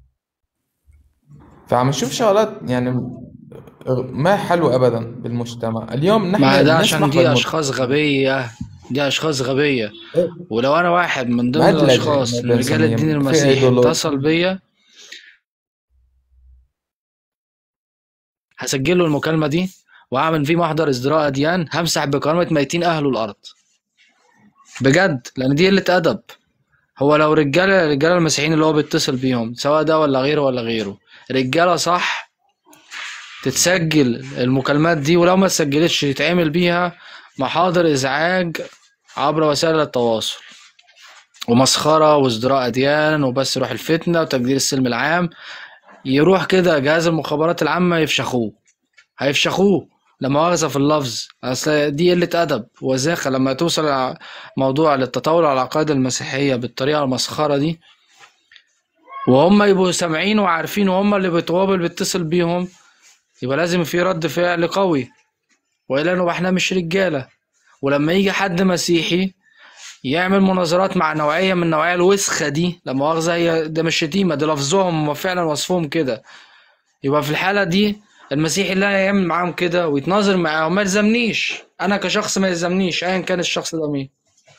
فعم نشوف شغلات يعني ما حلوة أبدا بالمجتمع اليوم ما نحن ده عشان بنسمح دي بالمجتمع اشخاص غبية دي اشخاص غبية ولو انا واحد من ضمن مدلجة الاشخاص نقدر من رجال نسميها الدين في المسيحي ايديولوجيا اتصل بيا هسجل له المكالمة دي وهعمل فيه محضر ازدراء اديان همسح بكرامة ميتين اهله الارض بجد لان دي قلة ادب هو لو رجاله رجاله المسيحيين اللي هو بيتصل بيهم سواء ده ولا غيره ولا غيره رجاله صح تتسجل المكالمات دي ولو ما اتسجلتش يتعمل بيها محاضر ازعاج عبر وسائل التواصل ومسخره وازدراء اديان وبس روح الفتنه وتجديد السلم العام يروح كده جهاز المخابرات العامه يفشخوه هيفشخوه لما مؤاخذة في اللفظ اصل دي قلة ادب وزاخة لما توصل ع- موضوع للتطاول على العقائد المسيحية بالطريقة المسخرة دي وهم يبقوا سامعين وعارفين وهم اللي بيتوابل بيتصل بيهم يبقى لازم في رد فعل قوي والا انه احنا مش رجالة ولما يجي حد مسيحي يعمل مناظرات مع نوعية من النوعية الوسخة دي لا مؤاخذة هي ده مش شتيمة ده لفظهم هم فعلا وصفهم كده يبقى في الحالة دي المسيحي لا يعمل معاهم كده ويتناظر معاهم ما يلزمنيش انا كشخص ما يلزمنيش ايا كان الشخص ده مين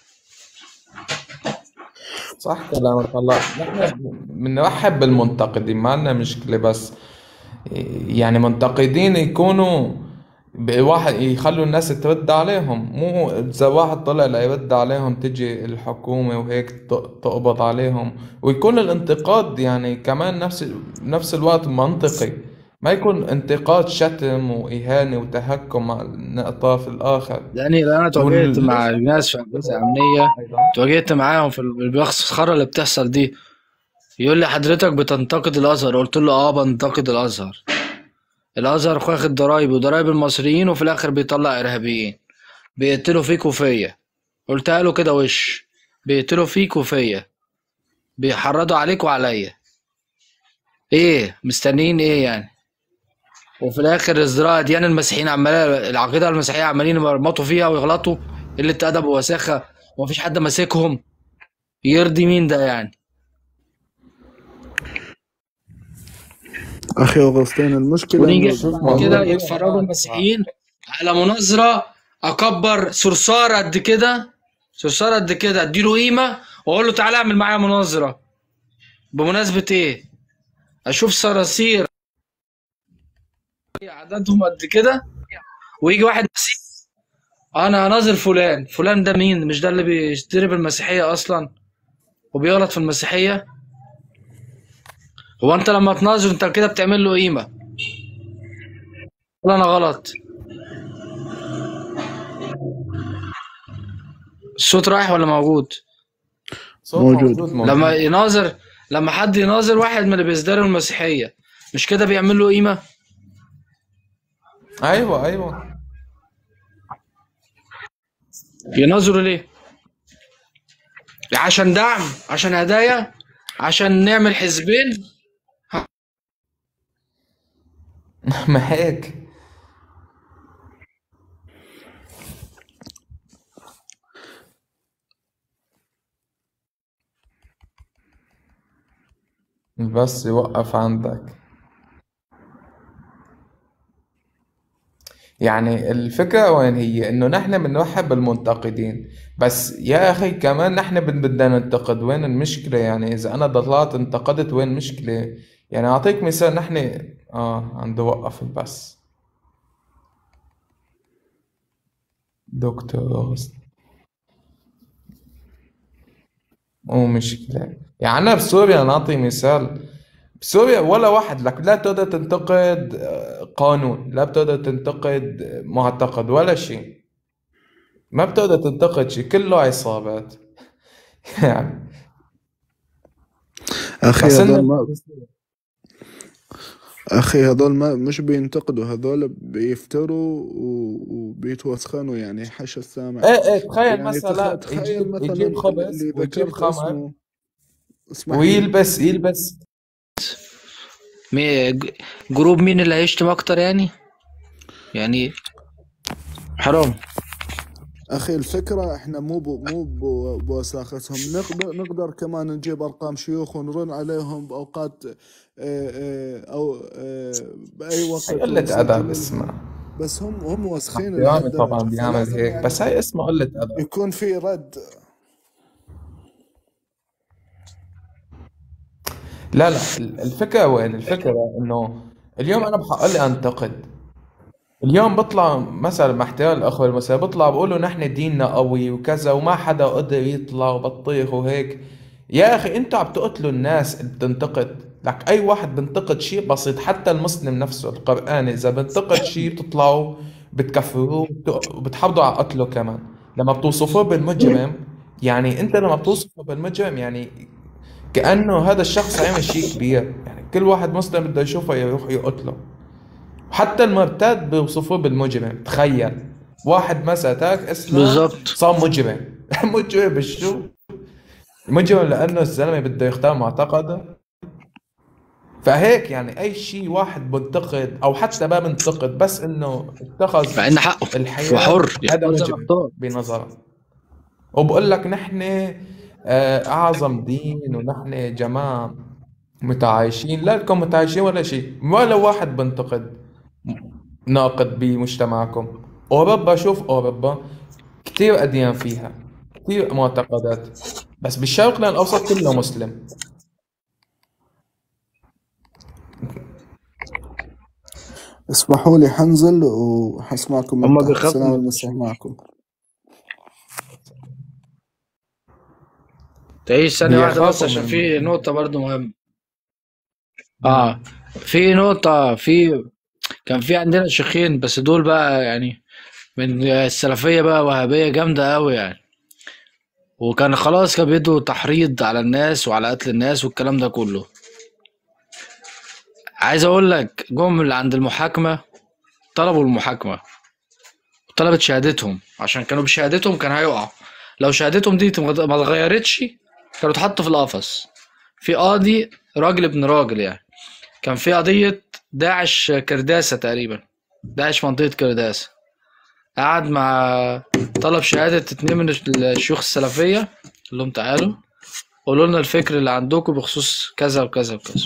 صح كلامك والله نحن بنرحب بالمنتقدين ما عندنا مشكلة بس يعني منتقدين يكونوا واحد يخلوا الناس ترد عليهم مو إذا واحد طلع ليرد عليهم تجي الحكومة وهيك ت- تقبض عليهم ويكون الانتقاد يعني كمان نفس نفس الوقت منطقي ما يكون انتقاد شتم وإهانة وتهكم على الطرف الآخر يعني انا تواجهت وال- مع ناس في هندسه امنيه تواجهت معاهم في المسخره اللي بتحصل دي يقول لي حضرتك بتنتقد الازهر قلت له اه بنتقد الازهر الازهر واخد ضرايب وضرايب المصريين وفي الاخر بيطلع ارهابيين بيقتلوا فيك وفيا قلتها له كده وش بيقتلوا فيك وفيا بيحرضوا عليك وعليا ايه مستنيين ايه يعني وفي الاخر ازدراء اديان المسيحيين عماله العقيده المسيحيه عمالين يمرمطوا فيها ويغلطوا قله ادب ووساخه ومفيش حد ماسكهم يرضي مين ده يعني اخي اغسطين المشكله ونيجي إنه شوف بعد موضوع كده كده. يتفرجوا المسيحيين على مناظره اكبر صرصار قد كده صرصار قد كده اديله قيمه واقول له تعالى اعمل معايا مناظره بمناسبه ايه اشوف صراصير عددهم قد كده ويجي واحد مسيحي انا هناظر فلان فلان ده مين مش ده اللي بيشتري المسيحيه اصلا وبيغلط في المسيحيه هو انت لما تناظر انت كده بتعمل له قيمه ولا انا غلط الصوت رايح ولا موجود صوت موجود. موجود لما يناظر لما حد يناظر واحد من اللي بيزدروا المسيحيه مش كده بيعمل له قيمه ايوه ايوه يناظروا ليه عشان دعم عشان هدايا عشان نعمل حزبين ما هيك بس يوقف عندك يعني الفكرة وين هي انه نحن بنرحب بالمنتقدين بس يا اخي كمان نحن بن- بدنا ننتقد وين المشكلة يعني اذا انا طلعت انتقدت وين المشكلة يعني اعطيك مثال نحن اه عنده وقف البث دكتور أغسطين مو مشكلة يعني أنا بسوريا نعطي مثال بسوريا ولا واحد لك لا بتقدر تنتقد آه، قانون لا بتقدر تنتقد آه، معتقد ولا شيء ما بتقدر تنتقد شيء كله عصابات يعني اخي بس هذول انه ما اخي هذول ما مش بينتقدوا هذول بيفتروا و- وبيتوسخنوا يعني حش السامع ايه ايه تخيل يعني مثلا تخ- تخيل يجيب مثلا يجيب خبز اللي ويجيب ذكرت خمر اسمه اسمح لي ويلبس يلبس مي... ج- جروب مين اللي هيشتم اكتر يعني يعني حرام اخي الفكره احنا مو بو مو بو- بوساختهم نقدر نقدر كمان نجيب ارقام شيوخ ونرن عليهم باوقات آه، آه، او آه، باي هي وقت قلة ونسجل أدب لهم اسمها بس هم هم وسخين احترامي لهالدرجه طبعا بيعمل فلازم هيك يعني بس هاي اسمها قلة أدب يكون في رد لا لا الفكرة وين الفكرة انه اليوم انا بحق لي انتقد اليوم بطلع مثلا مع احترام الاخوة المسلمين بطلع بقولوا نحن ديننا قوي وكذا وما حدا قدر يطلع وبطيخ وهيك يا اخي انتوا عم تقتلوا الناس اللي بتنتقد لك اي واحد بنتقد شيء بسيط حتى المسلم نفسه القرآن اذا بنتقد شيء بتطلعوا بتكفروه وبت- وبتحافظوا على قتله كمان لما بتوصفوه بالمجرم يعني انت لما بتوصفه بالمجرم يعني كأنه هذا الشخص عمل شيء كبير يعني كل واحد مسلم بده يشوفه يروح يقتله حتى المرتد بيوصفوه بالمجرم تخيل واحد مثلا ترك اسلام بالظبط صار مجرم مجرم بالشو مجرم لانه الزلمه بده يختار معتقده فهيك يعني اي شيء واحد بنتقد او حتى ما بنتقد بس انه اتخذ مع ان حقه الحياه وحر هذا يختار زي ما مجرم اختار بنظره وبقول لك نحن آه، اعظم دين ونحن جماعه متعايشين لا لكم متعايشين ولا شيء ولا واحد بنتقد ناقد بمجتمعكم اوروبا شوف اوروبا كثير اديان فيها كثير معتقدات بس بالشرق الاوسط كله مسلم اسمحوا لي حنزل وحسمعكم من هم تحت بيخافوا سلام من المسيح معكم تعيش ثانية واحدة بس بيخافوا عشان من في نقطة برضو مهمة اه في نقطة في كان في عندنا شيخين بس دول بقى يعني من السلفية بقى وهابية جامدة أوي يعني وكان خلاص كانوا بيدوا تحريض على الناس وعلى قتل الناس والكلام ده كله عايز أقول لك جم اللي عند المحاكمة طلبوا المحاكمة طلبت شهادتهم عشان كانوا بشهادتهم كان هيقعوا لو شهادتهم دي ما اتغيرتش كانوا اتحطوا في القفص في قاضي راجل ابن راجل يعني كان في قضية داعش كرداسة تقريبا داعش منطقة كرداسة قعد مع طلب شهادة اتنين من الشيوخ السلفية قال لهم تعالوا قولوا لنا الفكر اللي عندكم بخصوص كذا وكذا وكذا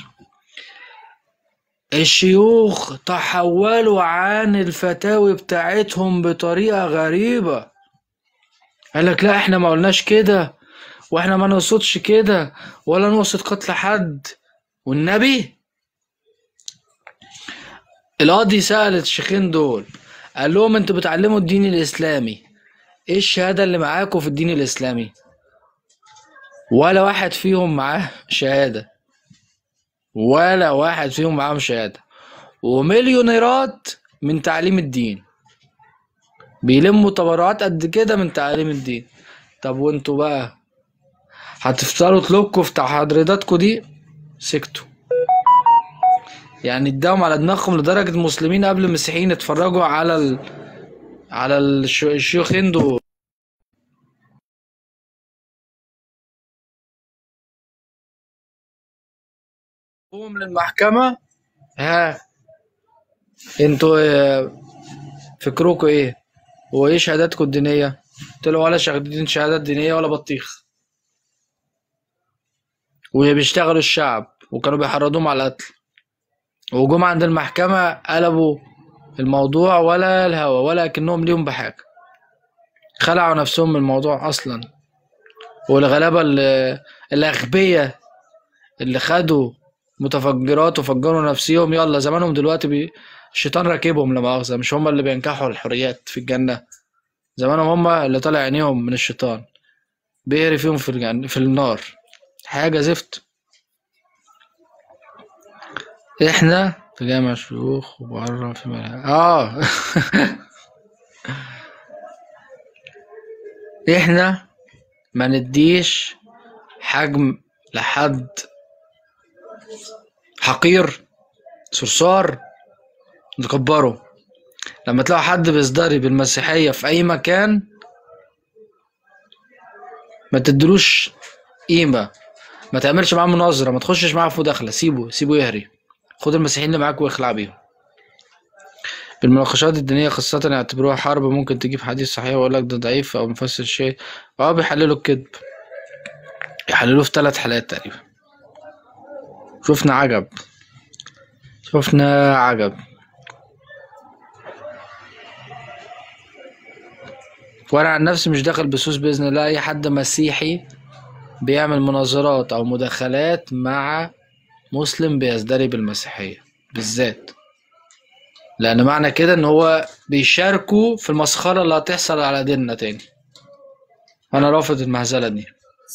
الشيوخ تحولوا عن الفتاوي بتاعتهم بطريقة غريبة قال لك لا احنا ما قلناش كده واحنا ما نقصدش كده ولا نقصد قتل حد والنبي القاضي سأل الشيخين دول قال لهم انتوا بتعلموا الدين الاسلامي ايه الشهادة اللي معاكم في الدين الاسلامي ولا واحد فيهم معاه شهادة ولا واحد فيهم معاهم شهادة ومليونيرات من تعليم الدين بيلموا تبرعات قد كده من تعليم الدين طب وانتوا بقى هتفضلوا تلوكوا في تحضيراتكم دي سكتوا يعني اداهم على دماغهم لدرجة المسلمين قبل المسيحيين اتفرجوا على ال... على الش- الشيوخين دول قوم للمحكمة ها انتوا اه، فكركوا ايه وايه شهاداتكم الدينية قلت له ولا شهادتين شهادات دينية ولا بطيخ وبيشتغلوا الشعب وكانوا بيحرضوهم على القتل وجم عند المحكمة قلبوا الموضوع ولا الهوا ولا كأنهم ليهم بحاجة خلعوا نفسهم من الموضوع أصلا والغلابة اللي- الأغبياء اللي خدوا متفجرات وفجروا نفسيهم يلا زمانهم دلوقتي بي... الشيطان راكبهم لا مؤاخذة مش هم اللي بينكحوا الحريات في الجنة زمانهم هم اللي طالع عينيهم من الشيطان بيهري فيهم في الجنة في النار حاجة زفت احنا في جامع شيوخ وبره في ملعب اه احنا ما نديش حجم لحد حقير صرصار نكبره لما تلاقوا حد بيزدري بالمسيحية في أي مكان ما تدلوش قيمة ما تعملش معاه مناظرة ما تخشش معاه في مداخلة سيبه سيبه يهري خد المسيحيين اللي معاك واخلع بيهم بالمناقشات الدينية خاصة يعتبروها حرب ممكن تجيب حديث صحيح ويقول لك ده ضعيف أو مفسر شيء اه بيحللوا الكذب يحللوه في ثلاث حالات تقريبا شفنا عجب شفنا عجب وانا عن نفسي مش داخل بسوس باذن الله اي حد مسيحي بيعمل مناظرات او مداخلات مع مسلم بيزدري بالمسيحيه بالذات لان معنى كده ان هو بيشاركوا في المسخره اللي هتحصل على ديننا تاني انا رافض المهزله دي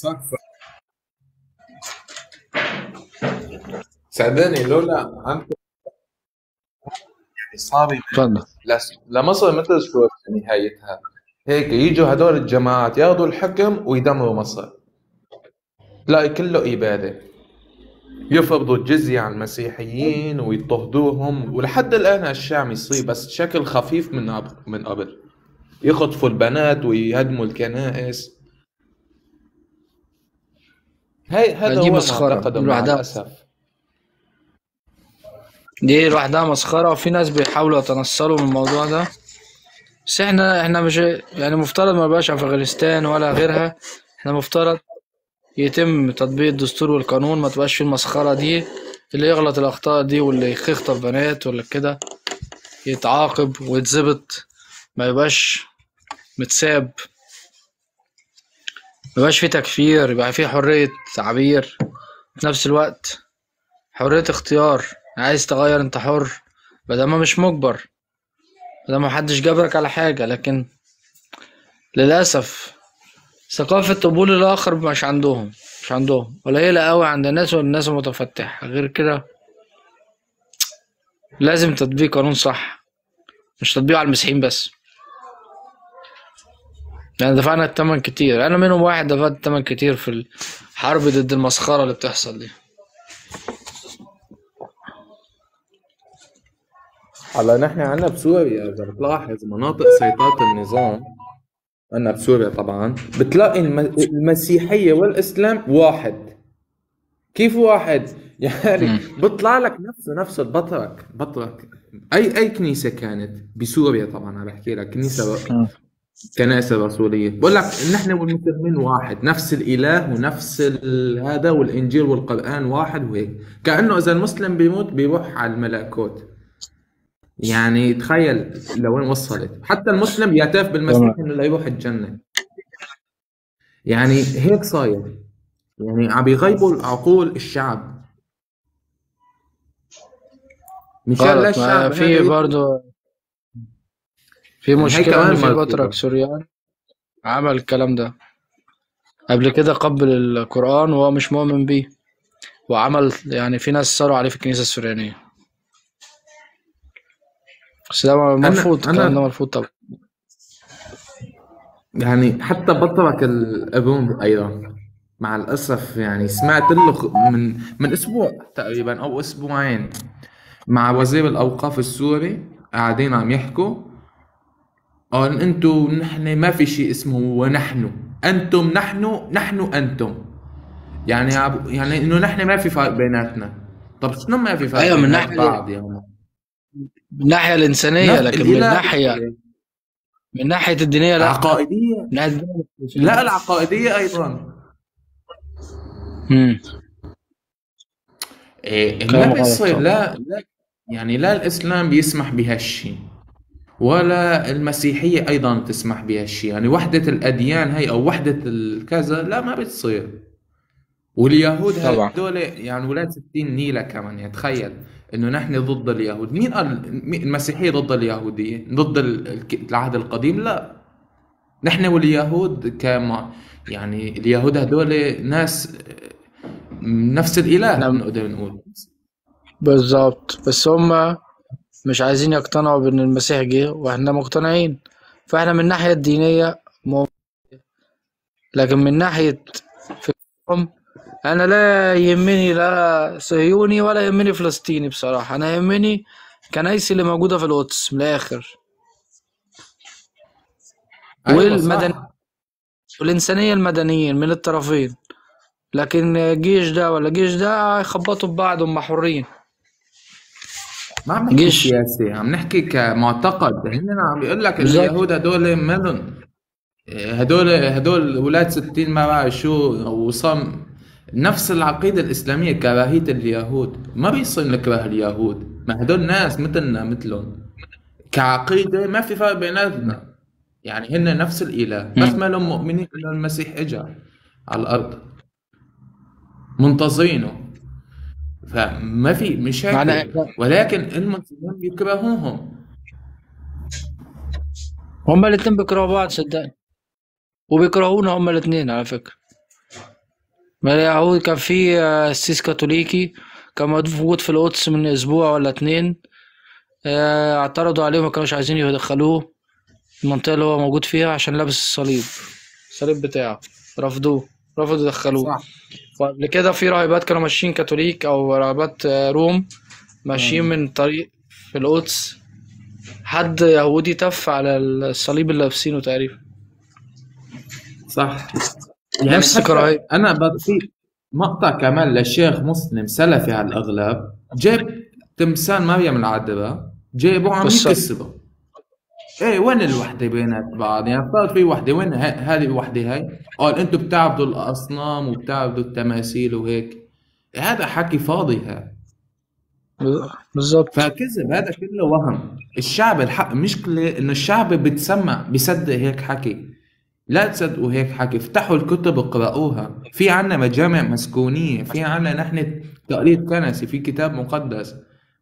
صدقني لولا انت يعني صار اتفضل لس- لمصر ما تشوف نهايتها هيك يجوا هدول الجماعات ياخذوا الحكم ويدمروا مصر لا كله إبادة يفرضوا الجزية على المسيحيين ويضطهدوهم ولحد الآن هالشام يصير بس بشكل خفيف من قبل من قبل يخطفوا البنات ويهدموا الكنائس هاي هذا دي هو مسخرة. معتقدهم مع لوحدها. الأسف دي لوحدها مسخرة وفي ناس بيحاولوا يتنصلوا من الموضوع ده بس احنا احنا مش يعني مفترض ما يبقاش افغانستان ولا غيرها احنا مفترض يتم تطبيق الدستور والقانون ما تبقاش في المسخرة دي اللي يغلط الأخطاء دي واللي يخطف بنات ولا كده يتعاقب ويتظبط ما يبقاش متساب ما يبقاش في تكفير يبقى في حرية تعبير في نفس الوقت حرية اختيار عايز تغير انت حر بدل ما مش مجبر بدل ما محدش جبرك على حاجة لكن للأسف ثقافة قبول الآخر مش عندهم مش عندهم قليلة قوي عند الناس والناس المتفتحة غير كده لازم تطبيق قانون صح مش تطبيقه على المسيحيين بس يعني دفعنا التمن كتير أنا منهم واحد دفعت التمن كتير في الحرب ضد المسخرة اللي بتحصل دي هلا نحن عنا بسوريا اذا بتلاحظ مناطق سيطرة النظام عنا بسوريا طبعا بتلاقي الم- المسيحية والاسلام واحد كيف واحد؟ يعني بيطلع لك نفسه نفسه البطرك بطرك اي اي كنيسة كانت بسوريا طبعا عم بحكي لك كنيسة كنائس الرسولية بقول لك نحن والمسلمين واحد نفس الإله ونفس ال- هذا والإنجيل والقرآن واحد وهيك كأنه إذا المسلم بيموت بيروح على الملكوت يعني تخيل لوين وصلت حتى المسلم يعترف بالمسيح انه لا يروح الجنة يعني هيك صاير يعني عم يغيبوا عقول الشعب مشان لا غلط ما الشعب في هذا برضه في هي مشكلة كمان إن في مرتبة. بطرك سوريان عمل الكلام ده قبل كده قبل القرآن وهو مش مؤمن بيه وعمل يعني في ناس صاروا عليه في الكنيسة السوريانية بس ده مرفوض أنا- الكلام ده مرفوض طبعا يعني حتى بطرك الأبون أيضا مع الأسف يعني سمعت له خ- من من أسبوع تقريبا أو أسبوعين مع وزير الأوقاف السوري قاعدين عم يحكوا قال أنتوا نحن ما في شيء اسمه ونحن أنتم نحن نحن أنتم يعني عب- يعني إنه نحن ما في فرق بيناتنا طب شنو ما في فرق أيوة، من بينات ناحية- بعض يعني من الناحية الإنسانية نفس لكن من الإله ناحية من ناحية الدينية لا العقائدية من ناحية الدينية لا العقائدية أيضا مم. إيه كلام ما غلط بيصير طبعا. لا لا يعني لا الإسلام بيسمح بهالشيء ولا المسيحية أيضا تسمح بهالشيء يعني وحدة الأديان هي أو وحدة الكذا لا ما بتصير واليهود طبعا. هذول يعني ولاد 60 نيلة كمان يعني تخيل انه نحن ضد اليهود مين قال مين- المسيحية ضد اليهودية ضد ال- الك- العهد القديم لا نحن واليهود كما يعني اليهود هذول ناس نفس الإله نعم. نقدر نقول بالظبط بس هما مش عايزين يقتنعوا بان المسيح جه واحنا مقتنعين فاحنا من الناحية الدينية مو... لكن من ناحية فكرهم انا لا يهمني لا صهيوني ولا يهمني فلسطيني بصراحة انا يهمني كنايسي اللي موجودة في القدس من الاخر ايوه والمدني صح والإنسانية المدنيين من الطرفين لكن جيش ده ولا جيش ده هيخبطوا في بعض هم حرين ما عم نحكي جيش سياسي عم نحكي كمعتقد هن عم بيقول لك بالظبط اليهود هدول مالن هدول هدول ولاد ستين ما بعرف شو وصام نفس العقيدة الإسلامية كراهية اليهود ما بيصير نكره اليهود ما هدول ناس مثلنا مثلهم كعقيدة ما في فرق بيناتنا يعني هن نفس الإله بس مم. ما لهم مؤمنين إنه المسيح إجا على الأرض منتظرينه فما في مشاكل معنى ولكن المسلمين بيكرهوهم هما الاتنين بيكرهوا بعض صدقني وبيكرهونا هما الاتنين على فكرة ما اليهود كان في آه، سيس كاثوليكي كان موجود في القدس من أسبوع ولا اتنين آه، اعترضوا عليه ما كانوش عايزين يدخلوه المنطقة اللي هو موجود فيها عشان لابس الصليب الصليب بتاعه رفضوه رفضوا يدخلوه صح وقبل كده في راهبات كانوا ماشيين كاثوليك او راهبات آه، روم ماشيين مم. من طريق في القدس حد يهودي تف على الصليب اللي لابسينه تقريبا صح يعني نفس حتى كراهية انا بطيء مقطع كمان لشيخ مسلم سلفي على الاغلب جاب تمثال مريم العذراء جايبه عم بالظبط يكسره ايه وين الوحده بينات بعض يعني صار في وحده وين ه- هذه الوحده هاي قال انتم بتعبدوا الاصنام وبتعبدوا التماثيل وهيك هذا حكي فاضي هذا بالظبط فكذب هذا كله وهم الشعب الحق مشكلة انه الشعب بتسمع بيصدق هيك حكي لا تصدقوا هيك حكي افتحوا الكتب اقرأوها في عنا مجامع مسكونية في عنا نحن تقليد كنسي في كتاب مقدس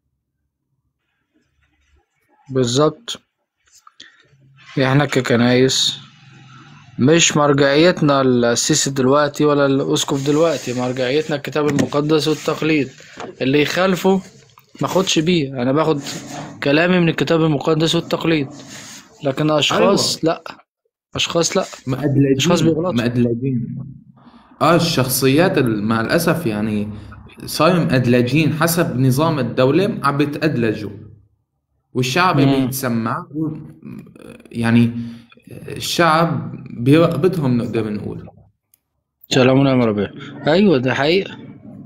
بالظبط احنا ككنايس مش مرجعيتنا السيسي دلوقتي ولا الاسقف دلوقتي مرجعيتنا الكتاب المقدس والتقليد اللي يخالفه ما اخدش بيه انا باخد كلامي من الكتاب المقدس والتقليد لكن اشخاص لا اشخاص لا اشخاص مأدلجين بيغلطوا مأدلجين اه الشخصيات ال- مع الأسف يعني صاروا مأدلجين حسب نظام الدولة عم بيتأدلجوا والشعب مم. بيتسمع و- يعني الشعب برقبتهم نقدر نقول سلام يا ربيع ايوه ده حقيقة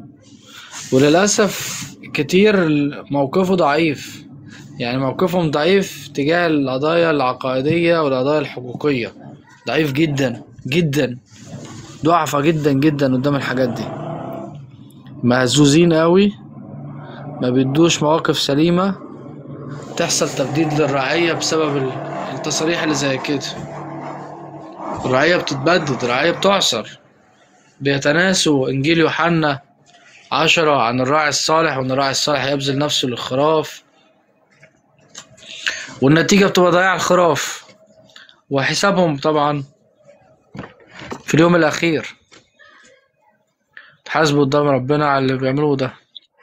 وللاسف كتير موقفه ضعيف يعني موقفهم ضعيف تجاه القضايا العقائدية والقضايا الحقوقية ضعيف جدا جدا ضعفة جدا جدا قدام الحاجات دي مهزوزين قوي ما بيدوش مواقف سليمة تحصل تبديد للرعية بسبب ال- التصاريح اللي زي كده الرعية بتتبدد الرعية بتعصر بيتناسوا إنجيل يوحنا عشرة عن الراعي الصالح وإن الراعي الصالح يبذل نفسه للخراف والنتيجة بتبقى ضياع الخراف وحسابهم طبعا في اليوم الأخير تحاسبوا قدام ربنا على اللي بيعملوه ده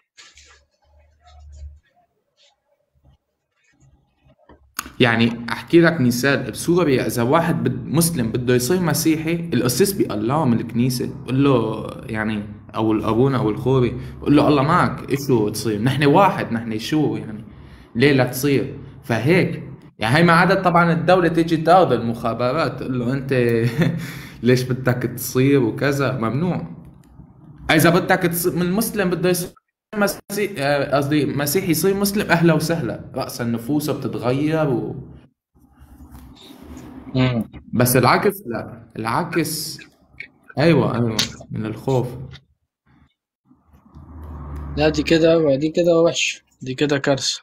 يعني احكي لك مثال بسوريا اذا واحد بد مسلم بده يصير مسيحي القسيس بيقلعه من الكنيسه بقول له يعني او الابونا او الخوري بقول له الله معك ايش تصير نحن واحد نحن شو يعني ليه لا تصير فهيك يعني هي ما عادت طبعا الدولة تيجي تاخذ المخابرات تقول له انت ليش بدك تصير وكذا ممنوع اذا بدك تصير من مسلم بده يصير مسيح آه، قصدي مسيحي يصير مسلم اهلا وسهلا راسا نفوسه بتتغير و... بس العكس لا العكس ايوه ايوه من الخوف لا دي كده دي كده وحش دي كده كارثة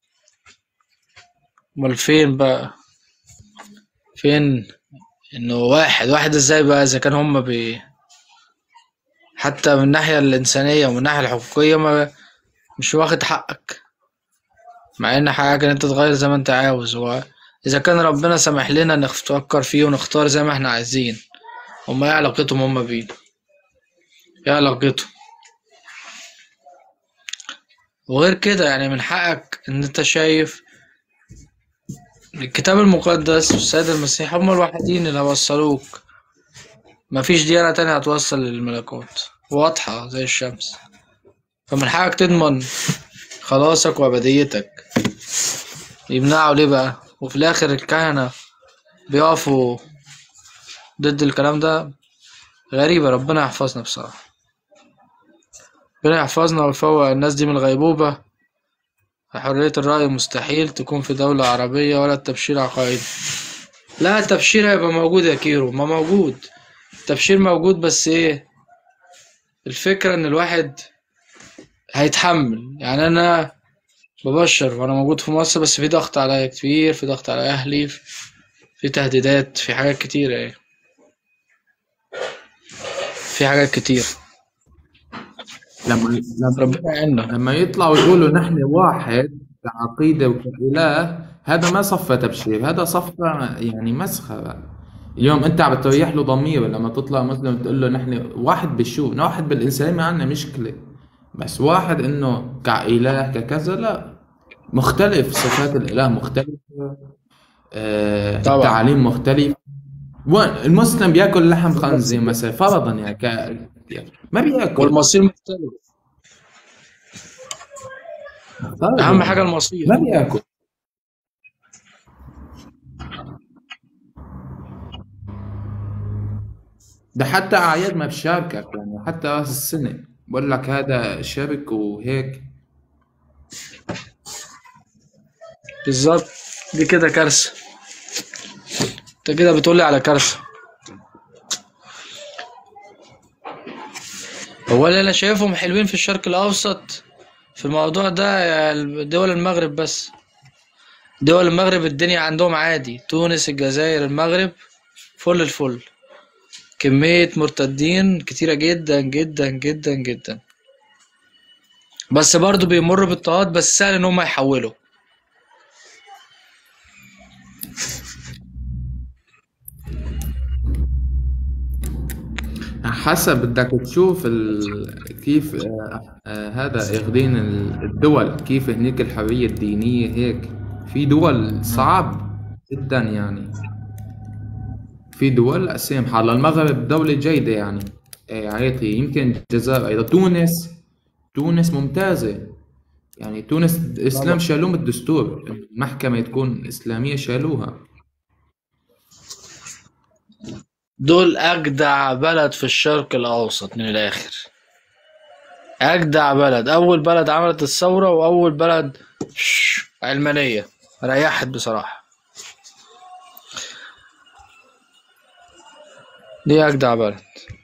امال فين بقى فين انه واحد واحد ازاي بقى اذا كان هما بي حتى من الناحية الإنسانية ومن الناحية الحقوقية ما مش واخد حقك مع ان حقك ان انت تغير زي ما انت عاوز هو اذا كان ربنا سمح لنا نفكر فيه ونختار زي ما احنا عايزين هما ايه علاقتهم هما بيه ايه علاقتهم وغير كده يعني من حقك ان انت شايف الكتاب المقدس والسيد المسيح هم الوحيدين اللي وصلوك مفيش ديانة تانية هتوصل للملكوت واضحة زي الشمس فمن حقك تضمن خلاصك وأبديتك يمنعوا ليه بقى وفي الآخر الكهنة بيقفوا ضد الكلام ده غريبة ربنا يحفظنا بصراحة ربنا يحفظنا ويفوق الناس دي من الغيبوبة حرية الرأي مستحيل تكون في دولة عربية ولا التبشير عقائدي لا التبشير هيبقى موجود يا كيرو ما موجود التبشير موجود بس ايه الفكرة ان الواحد هيتحمل يعني انا ببشر وانا موجود في مصر بس في ضغط عليا كتير في ضغط على اهلي في تهديدات في حاجات كتير ايه في حاجات كتير لما لما ربنا يعيننا لما يطلعوا يقولوا نحن واحد كعقيدة وكإله هذا ما صفى تبشير هذا صفى يعني مسخرة اليوم انت عم تريح له ضميره لما تطلع مسلم تقول له نحن واحد بالشو واحد بالانسان ما عندنا مشكلة بس واحد انه كإله ككذا لا مختلف صفات الإله مختلفة آه طبعا. التعاليم مختلفة وين المسلم بياكل لحم خنزير مثلا فرضا يعني ك... ما بياكل والمصير مختلف فرضاً. اهم حاجة المصير ما بياكل ده حتى اعياد ما بشاركك يعني حتى راس السنه بقول لك هذا شارك وهيك بالظبط دي كده كارثة انت كده بتقولي على كارثة هو اللي انا شايفهم حلوين في الشرق الاوسط في الموضوع ده يا دول المغرب بس دول المغرب الدنيا عندهم عادي تونس الجزائر المغرب فل الفل كمية مرتدين كتيرة جدا جدا جدا جدا بس برضو بيمروا باضطهاد بس سهل ان هم يحولوا حسب بدك تشوف ال... كيف آه آه هذا اخذين ال- الدول كيف هنيك الحريه الدينيه هيك في دول صعب جدا يعني في دول لا سامحة على المغرب دولة جيدة يعني إيه عادي يمكن الجزائر أيضا تونس تونس ممتازة يعني تونس الإسلام شالوه من الدستور المحكمة تكون إسلامية شالوها دول أجدع بلد في الشرق الأوسط من الآخر أجدع بلد أول بلد عملت الثورة وأول بلد شش، علمانية ريحت بصراحة دي أجدع بلد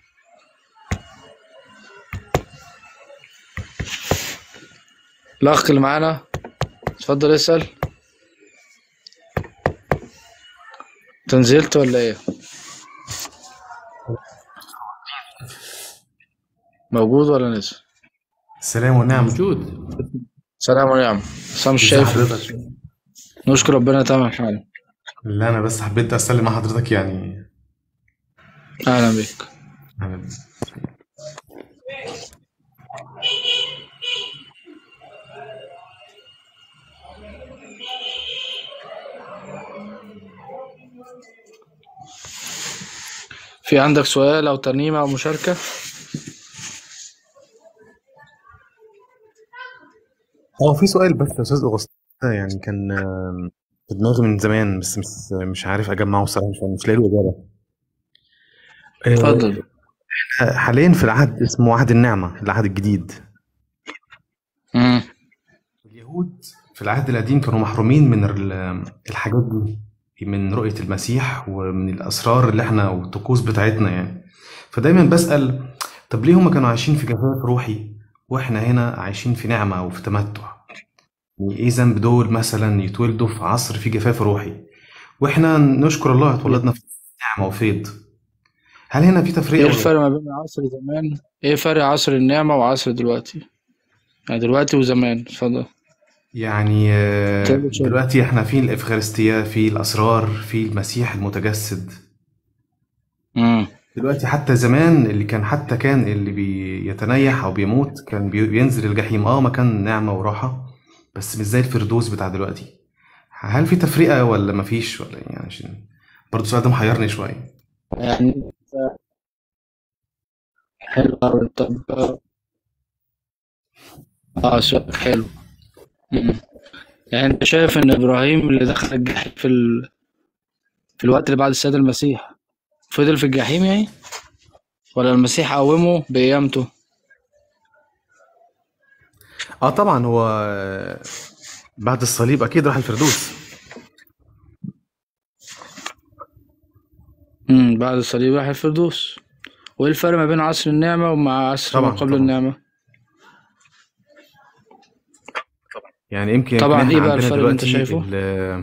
الأخ اللي معانا اتفضل اسأل انت نزلت ولا ايه؟ موجود ولا نزل؟ السلام والنعم موجود سلام ونعم بس أنا مش ازي شايف حضرتك نشكر ربنا تمام الحال لا انا بس حبيت اسلم على حضرتك يعني اهلا بك أنا- في عندك سؤال او ترنيمة او مشاركة هو في سؤال بس يا استاذ اغسطين يعني كان آم، في دماغي من زمان بس مش مش عارف اجمعه بصراحه مش مش لاقي له اجابه آه، اتفضل حاليا في العهد اسمه عهد النعمه العهد الجديد مم. اليهود في العهد القديم كانوا محرومين من ال- الحاجات دي من رؤية المسيح ومن الأسرار اللي احنا والطقوس بتاعتنا يعني فدايما بسأل طب ليه هم كانوا عايشين في جفاف روحي واحنا هنا عايشين في نعمة وفي تمتع يعني ايه ذنب دول مثلا يتولدوا في عصر فيه جفاف روحي واحنا نشكر الله اتولدنا في نعمة وفيض هل هنا في تفرقة ايه ولا الفرق ما بين عصر زمان ايه فرق عصر النعمة وعصر دلوقتي يعني دلوقتي وزمان اتفضل يعني آه، تفضل شكرا. دلوقتي احنا في الإفخارستيا في الأسرار في المسيح المتجسد مم. دلوقتي حتى زمان اللي كان حتى كان اللي بي بيتنيح او بيموت كان بي- بينزل الجحيم اه مكان نعمه وراحه بس مش زي الفردوس بتاع دلوقتي هل في تفرقه ولا مفيش ولا إيه؟ يعني عشان برضه السؤال ده محيرني شويه يعني حلو أوي. طب اه سؤال حلو م-م. يعني انت شايف ان ابراهيم اللي دخل الجحيم في ال... في الوقت اللي بعد السيد المسيح فضل في الجحيم يعني ولا المسيح قومه بقيامته اه طبعا هو بعد الصليب اكيد راح الفردوس امم بعد الصليب راح الفردوس وايه الفرق ما بين عصر النعمة ومع عصر ما طبعا قبل طبعا النعمة يعني يمكن طبعا يمكن ايه احنا بقى عندنا الفرق اللي انت دلوقتي شايفه ال-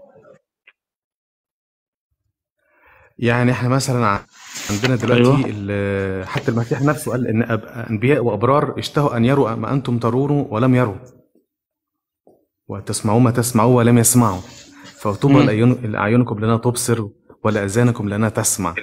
يعني احنا مثلا ع- عندنا دلوقتي ايوه ال- حتى المسيح نفسه قال ان أب- انبياء وابرار اشتهوا ان يروا ما انتم ترون ولم يروا وتسمعوا ما تسمعوا ولم يسمعوا فطوبى امم لأعين- لاعينكم لنا تبصر ولاذانكم لنا تسمع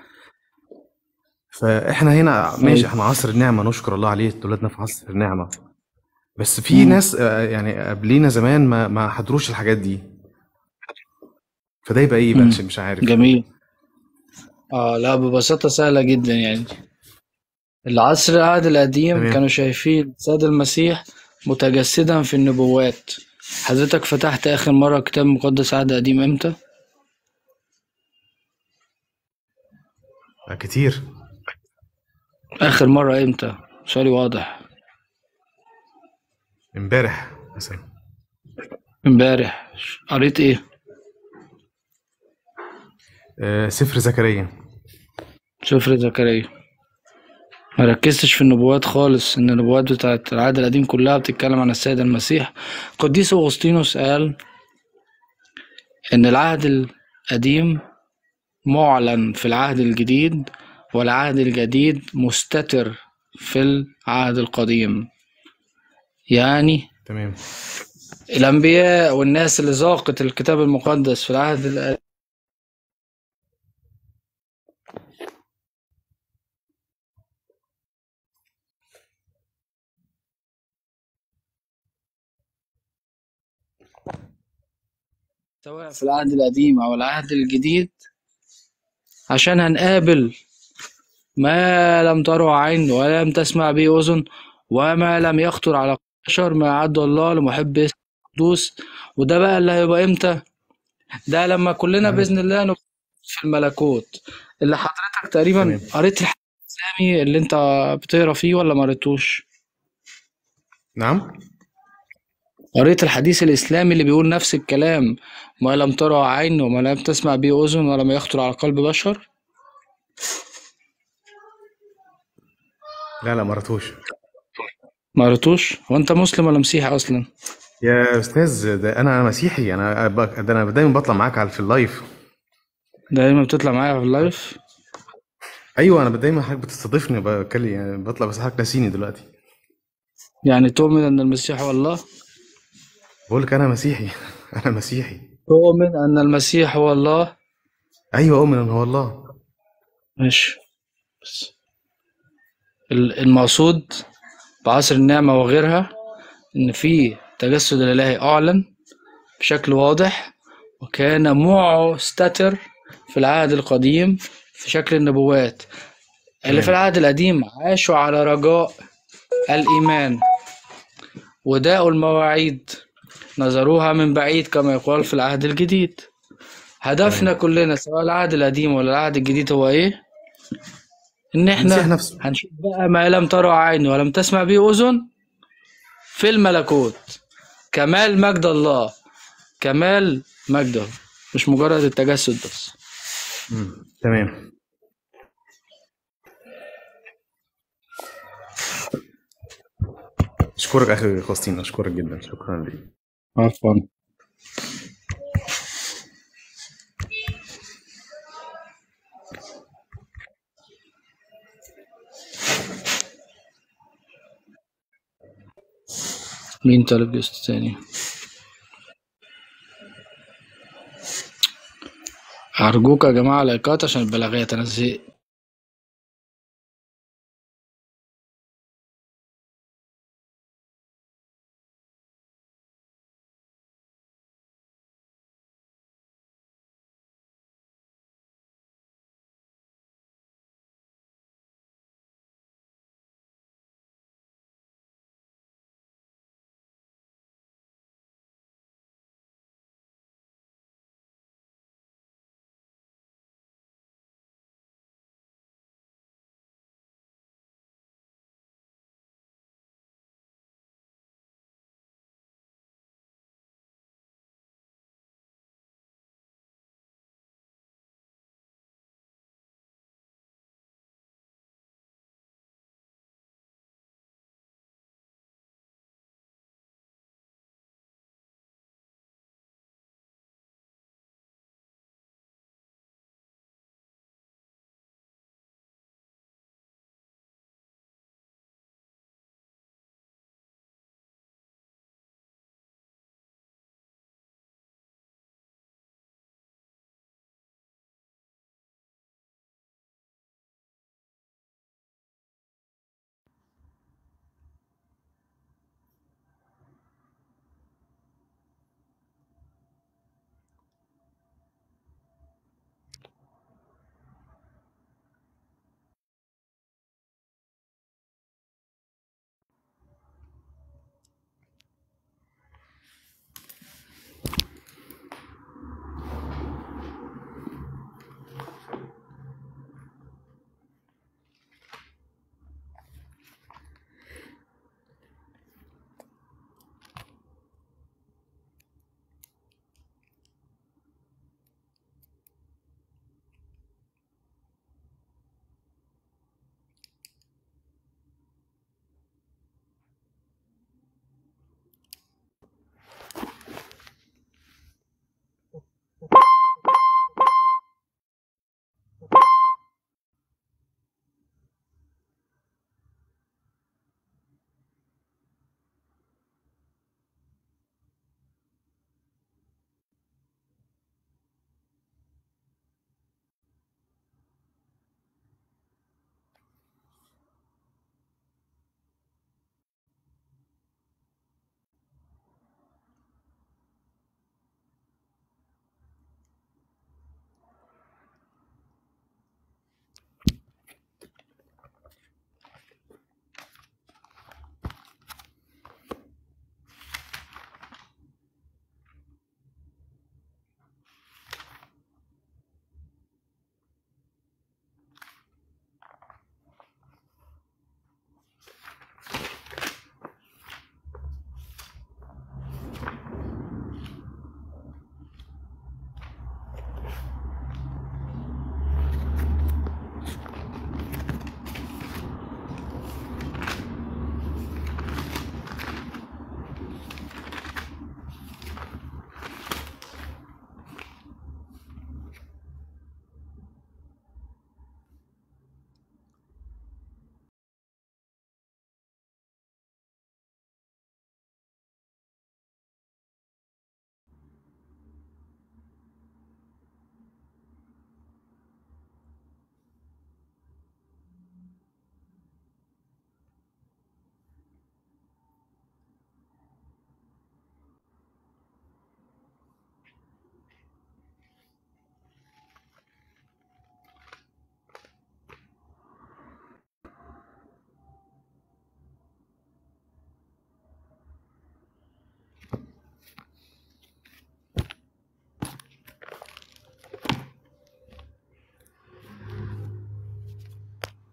فاحنا هنا ماشي ايوه احنا عصر النعمه نشكر الله عليه اتولدنا في عصر النعمه بس في امم ناس آه، يعني قبلينا زمان ما ما حضروش الحاجات دي فده يبقى ايه بقى امم مش مش عارف جميل اه لا ببساطة سهلة جدا يعني العصر العهد القديم تمام كانوا شايفين السيد المسيح متجسدا في النبوات حضرتك فتحت آخر مرة كتاب مقدس عهد قديم امتى؟ آه، كتير آخر مرة امتى؟ سؤالي واضح امبارح مثلا امبارح قريت ايه؟ آه، سفر زكريا سفر زكريا ما ركزتش في النبوات خالص ان النبوات بتاعت العهد القديم كلها بتتكلم عن السيد المسيح قديس اغسطينوس قال ان العهد القديم معلن في العهد الجديد والعهد الجديد مستتر في العهد القديم يعني تمام الانبياء والناس اللي ذاقت الكتاب المقدس في العهد القديم سواء في العهد القديم او العهد الجديد عشان هنقابل ما لم تره عين ولم تسمع به أذن وما لم يخطر على بشر ما أعد الله لمحب القدوس وده بقى اللي هيبقى إمتى؟ ده لما كلنا تمام بإذن الله نبقى في الملكوت اللي حضرتك تقريبا تمام قريت الحديث الإسلامي اللي أنت بتقرا فيه ولا ما قريتوش؟ نعم قريت الحديث الإسلامي اللي بيقول نفس الكلام ما لم تره عين وما لم تسمع به أذن ولم يخطر على قلب بشر لا لا مرتوش ما قريتوش؟ هو أنت مسلم ولا مسيحي أصلا؟ يا استاذ ده انا مسيحي انا ب- ده انا دايما بطلع معاك على في اللايف دايما بتطلع معايا في اللايف ايوه انا دايما حضرتك بتستضيفني بتكلم يعني بطلع بس حضرتك ناسيني دلوقتي يعني تؤمن أن المسيح هو الله بقول لك انا مسيحي انا مسيحي تؤمن أن المسيح هو الله ايوه اؤمن ان هو الله ماشي بس ال- المقصود بعصر النعمة وغيرها إن في تجسد الإلهي أعلن بشكل واضح وكان مستتر في العهد القديم في شكل النبوات اللي في تمام العهد القديم عاشوا على رجاء الإيمان وداءوا المواعيد نظروها من بعيد كما يقال في العهد الجديد هدفنا تمام كلنا سواء العهد القديم ولا العهد الجديد هو ايه ان المسيح احنا نفسه هنشوف بقى ما لم ترى عين ولم تسمع به اذن في الملكوت كمال مجد الله كمال مجده مش مجرد التجسد بس مم. تمام اشكرك اخي فاستين اشكرك جدا شكرا لك عفوا مين طالب جست تاني أرجوك يا جماعة لايكات عشان البلاغيات أنا زهقت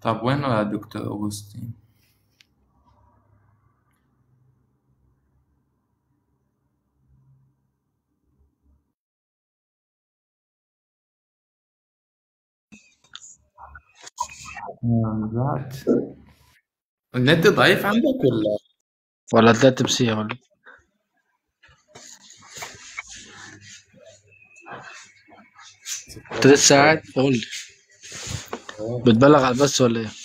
طب وين يا دكتور أوغسطين؟ ذات النت ضعيف عندك ولا؟ ولا تلات مسيح ولا انت لسه قاعد قول لي بتبلغ على البث ولا ايه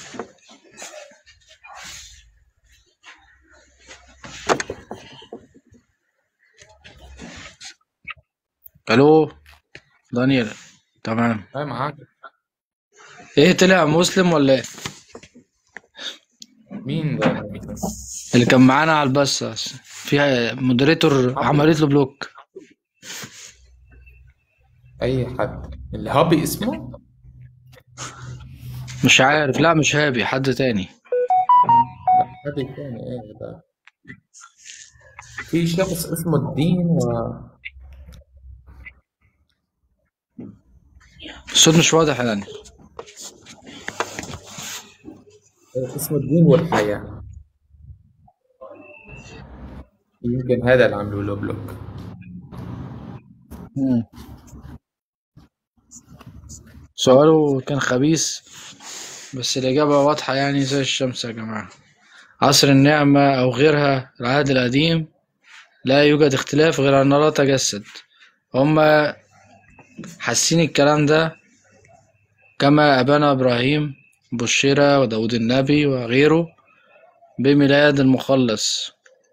الو دانيال تمام أي معاك ايه طلع مسلم ولا ايه مين ده؟ اللي كان معانا على البث في مودريتور عملت له بلوك أي حد الهابي اسمه؟ مش عارف لا مش هابي حد تاني هابي تاني إيه ده؟ في شخص اسمه الدين و الصوت مش واضح يعني اسمه الدين والحياة يمكن هذا اللي عملوا له بلوك سؤاله كان خبيث بس الإجابة واضحة يعني زي الشمس يا جماعة عصر النعمة أو غيرها العهد القديم لا يوجد اختلاف غير أن الله تجسد هما حاسين الكلام ده كما أبانا إبراهيم بشر وداود النبي وغيره بميلاد المخلص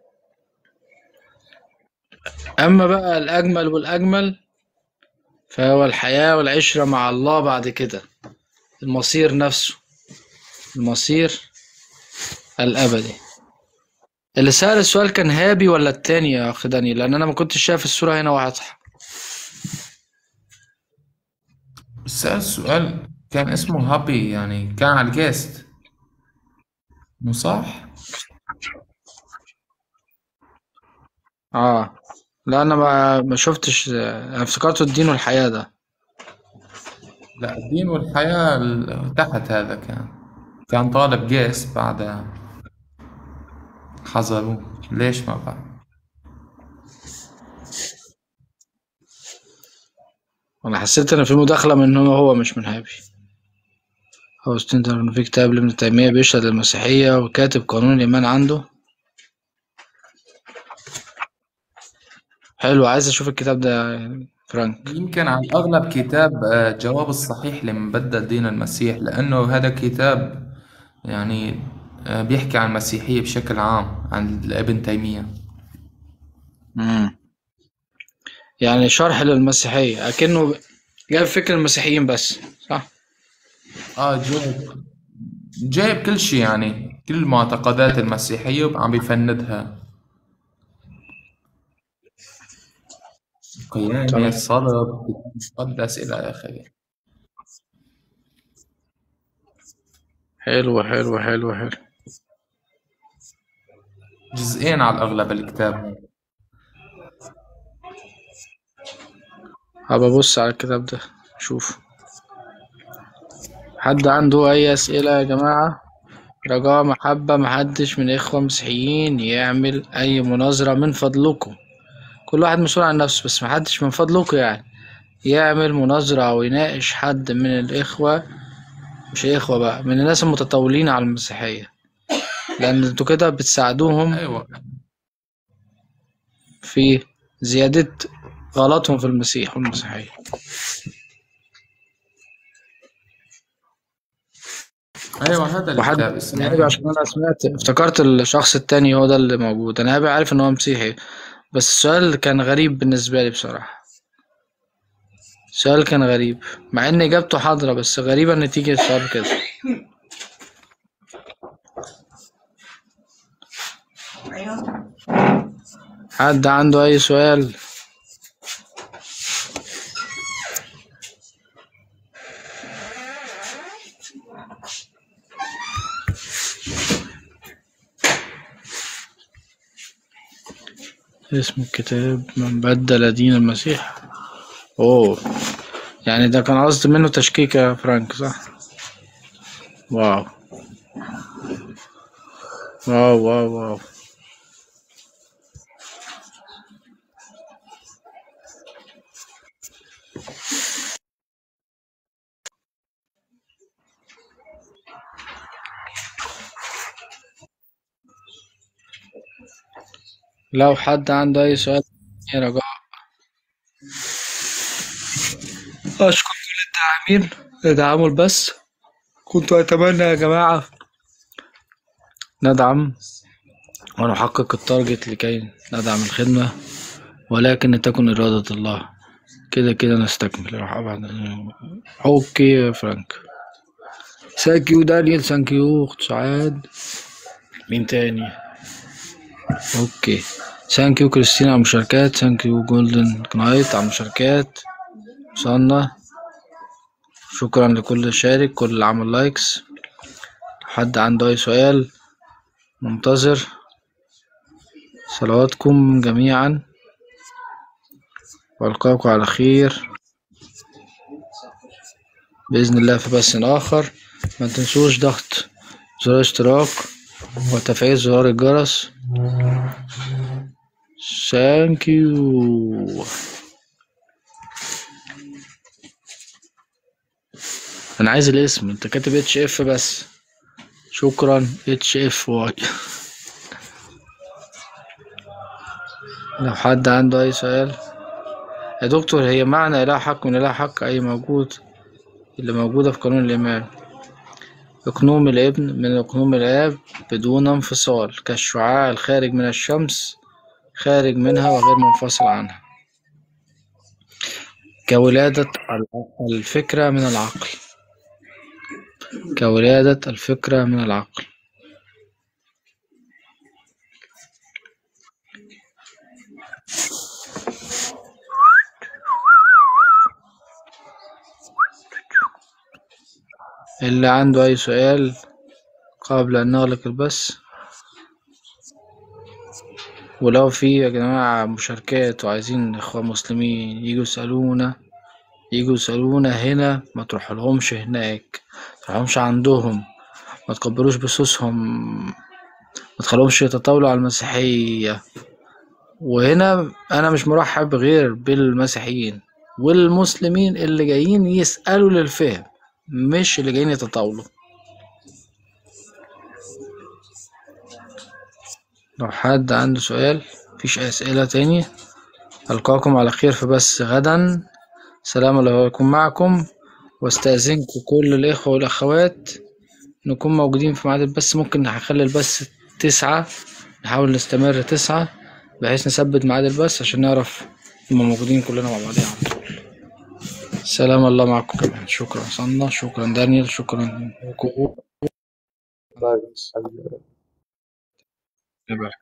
أما بقى الأجمل والأجمل فهو الحياة والعشرة مع الله بعد كده المصير نفسه المصير الأبدي اللي سأل السؤال كان هابي ولا التاني يا أخ داني لأن أنا ما كنتش شايف الصورة هنا واضحة سأل السؤال كان اسمه هابي يعني كان على الجيست مو صح؟ اه لا أنا ما ما شفتش أنا افتكرته الدين والحياة ده لا الدين والحياة ال- تحت هذا كان كان طالب جيست بعد حذروه ليش ما بعرف أنا حسيت إن في مداخلة من هو هو مش من هابي هو ستندر إن في كتاب لابن تيمية بيشهد للمسيحية وكاتب قانون الإيمان عنده حلو عايز أشوف الكتاب ده يا فرانك يمكن على الأغلب كتاب آه، جواب الصحيح لمن بدل دين المسيح لأنه هذا كتاب يعني آه، بيحكي عن المسيحية بشكل عام عن ابن تيمية مم. يعني شرح للمسيحية أكنه جايب فكر المسيحيين بس صح؟ اه جايب جايب كل شيء يعني كل المعتقدات المسيحية وعم بيفندها قيامة تمام الصلب المقدس إلى آخره حلو حلو حلو حلو جزئين على الأغلب الكتاب هبقى أبص على الكتاب ده شوف حد عنده أي أسئلة يا جماعة رجاء محبة محدش من إخوة مسيحيين يعمل أي مناظرة من فضلكم كل واحد مسؤول عن نفسه بس محدش من فضلكم يعني يعمل مناظرة أو يناقش حد من الإخوة مش إخوة بقى من الناس المتطاولين على المسيحية لأن انتوا كده بتساعدوهم أيوة في زيادة غلطهم في المسيح والمسيحية أيوة هذا وحد الكتاب أنا اسمه هابي عشان أنا سمعت افتكرت الشخص التاني هو ده اللي موجود أنا هابي عارف إن هو مسيحي بس السؤال كان غريب بالنسبة لي بصراحة السؤال كان غريب مع إن إجابته حاضرة بس غريبة إن تيجي السؤال كده حد عنده أي سؤال اسم الكتاب من بدل دين المسيح أوه يعني ده كان قصد منه تشكيك يا فرانك صح واو واو واو واو لو حد عنده أي سؤال يا رجاء أشكر كل الداعمين ادعموا البث كنت أتمنى يا جماعة ندعم ونحقق التارجت لكي ندعم الخدمة ولكن تكن إرادة الله كده كده نستكمل راح أبعد أوكي يا فرانك ثانك يو دانيال ثانك يو أخت سعاد مين تاني اوكي ثانك يو كريستينا على المشاركات ثانك يو جولدن نايت على المشاركات وصلنا شكرا لكل اللي شارك كل اللي عمل لايكس حد عنده اي سؤال منتظر صلواتكم جميعا والقاكم على خير بإذن الله في بث آخر ما تنسوش ضغط زر اشتراك وتفعيل زرار الجرس ثانك يو انا عايز الاسم انت كاتب اتش اف بس شكرا اتش اف واي لو حد عنده اي سؤال يا دكتور هي معنى اله حق من اله حق اي موجود اللي موجودة في قانون الإيمان إقنوم الابن من إقنوم الآب بدون انفصال كالشعاع الخارج من الشمس خارج منها وغير منفصل عنها كولادة الفكرة من العقل كولادة الفكرة من العقل اللي عنده أي سؤال قبل أن نغلق البث ولو في يا جماعة مشاركات وعايزين إخوة مسلمين يجوا يسألونا يجوا يسألونا هنا ما تروحلهمش هناك ما تروحلهمش عندهم ما تكبروش بصوصهم ما تخلوهمش يتطاولوا على المسيحية وهنا أنا مش مرحب غير بالمسيحيين والمسلمين اللي جايين يسألوا للفهم مش اللي جايين يتطاولوا لو حد عنده سؤال مفيش أسئلة تاني ألقاكم على خير في بث غدا سلام الله يكون معكم واستأذنكم كل الإخوة والأخوات نكون موجودين في ميعاد البث ممكن نخلي البث تسعة نحاول نستمر تسعة بحيث نثبت ميعاد البث عشان نعرف نبقى موجودين كلنا مع بعضين على طول سلام الله معكم كمان شكرا صنة شكرا دانيال شكرا كوكو يبارك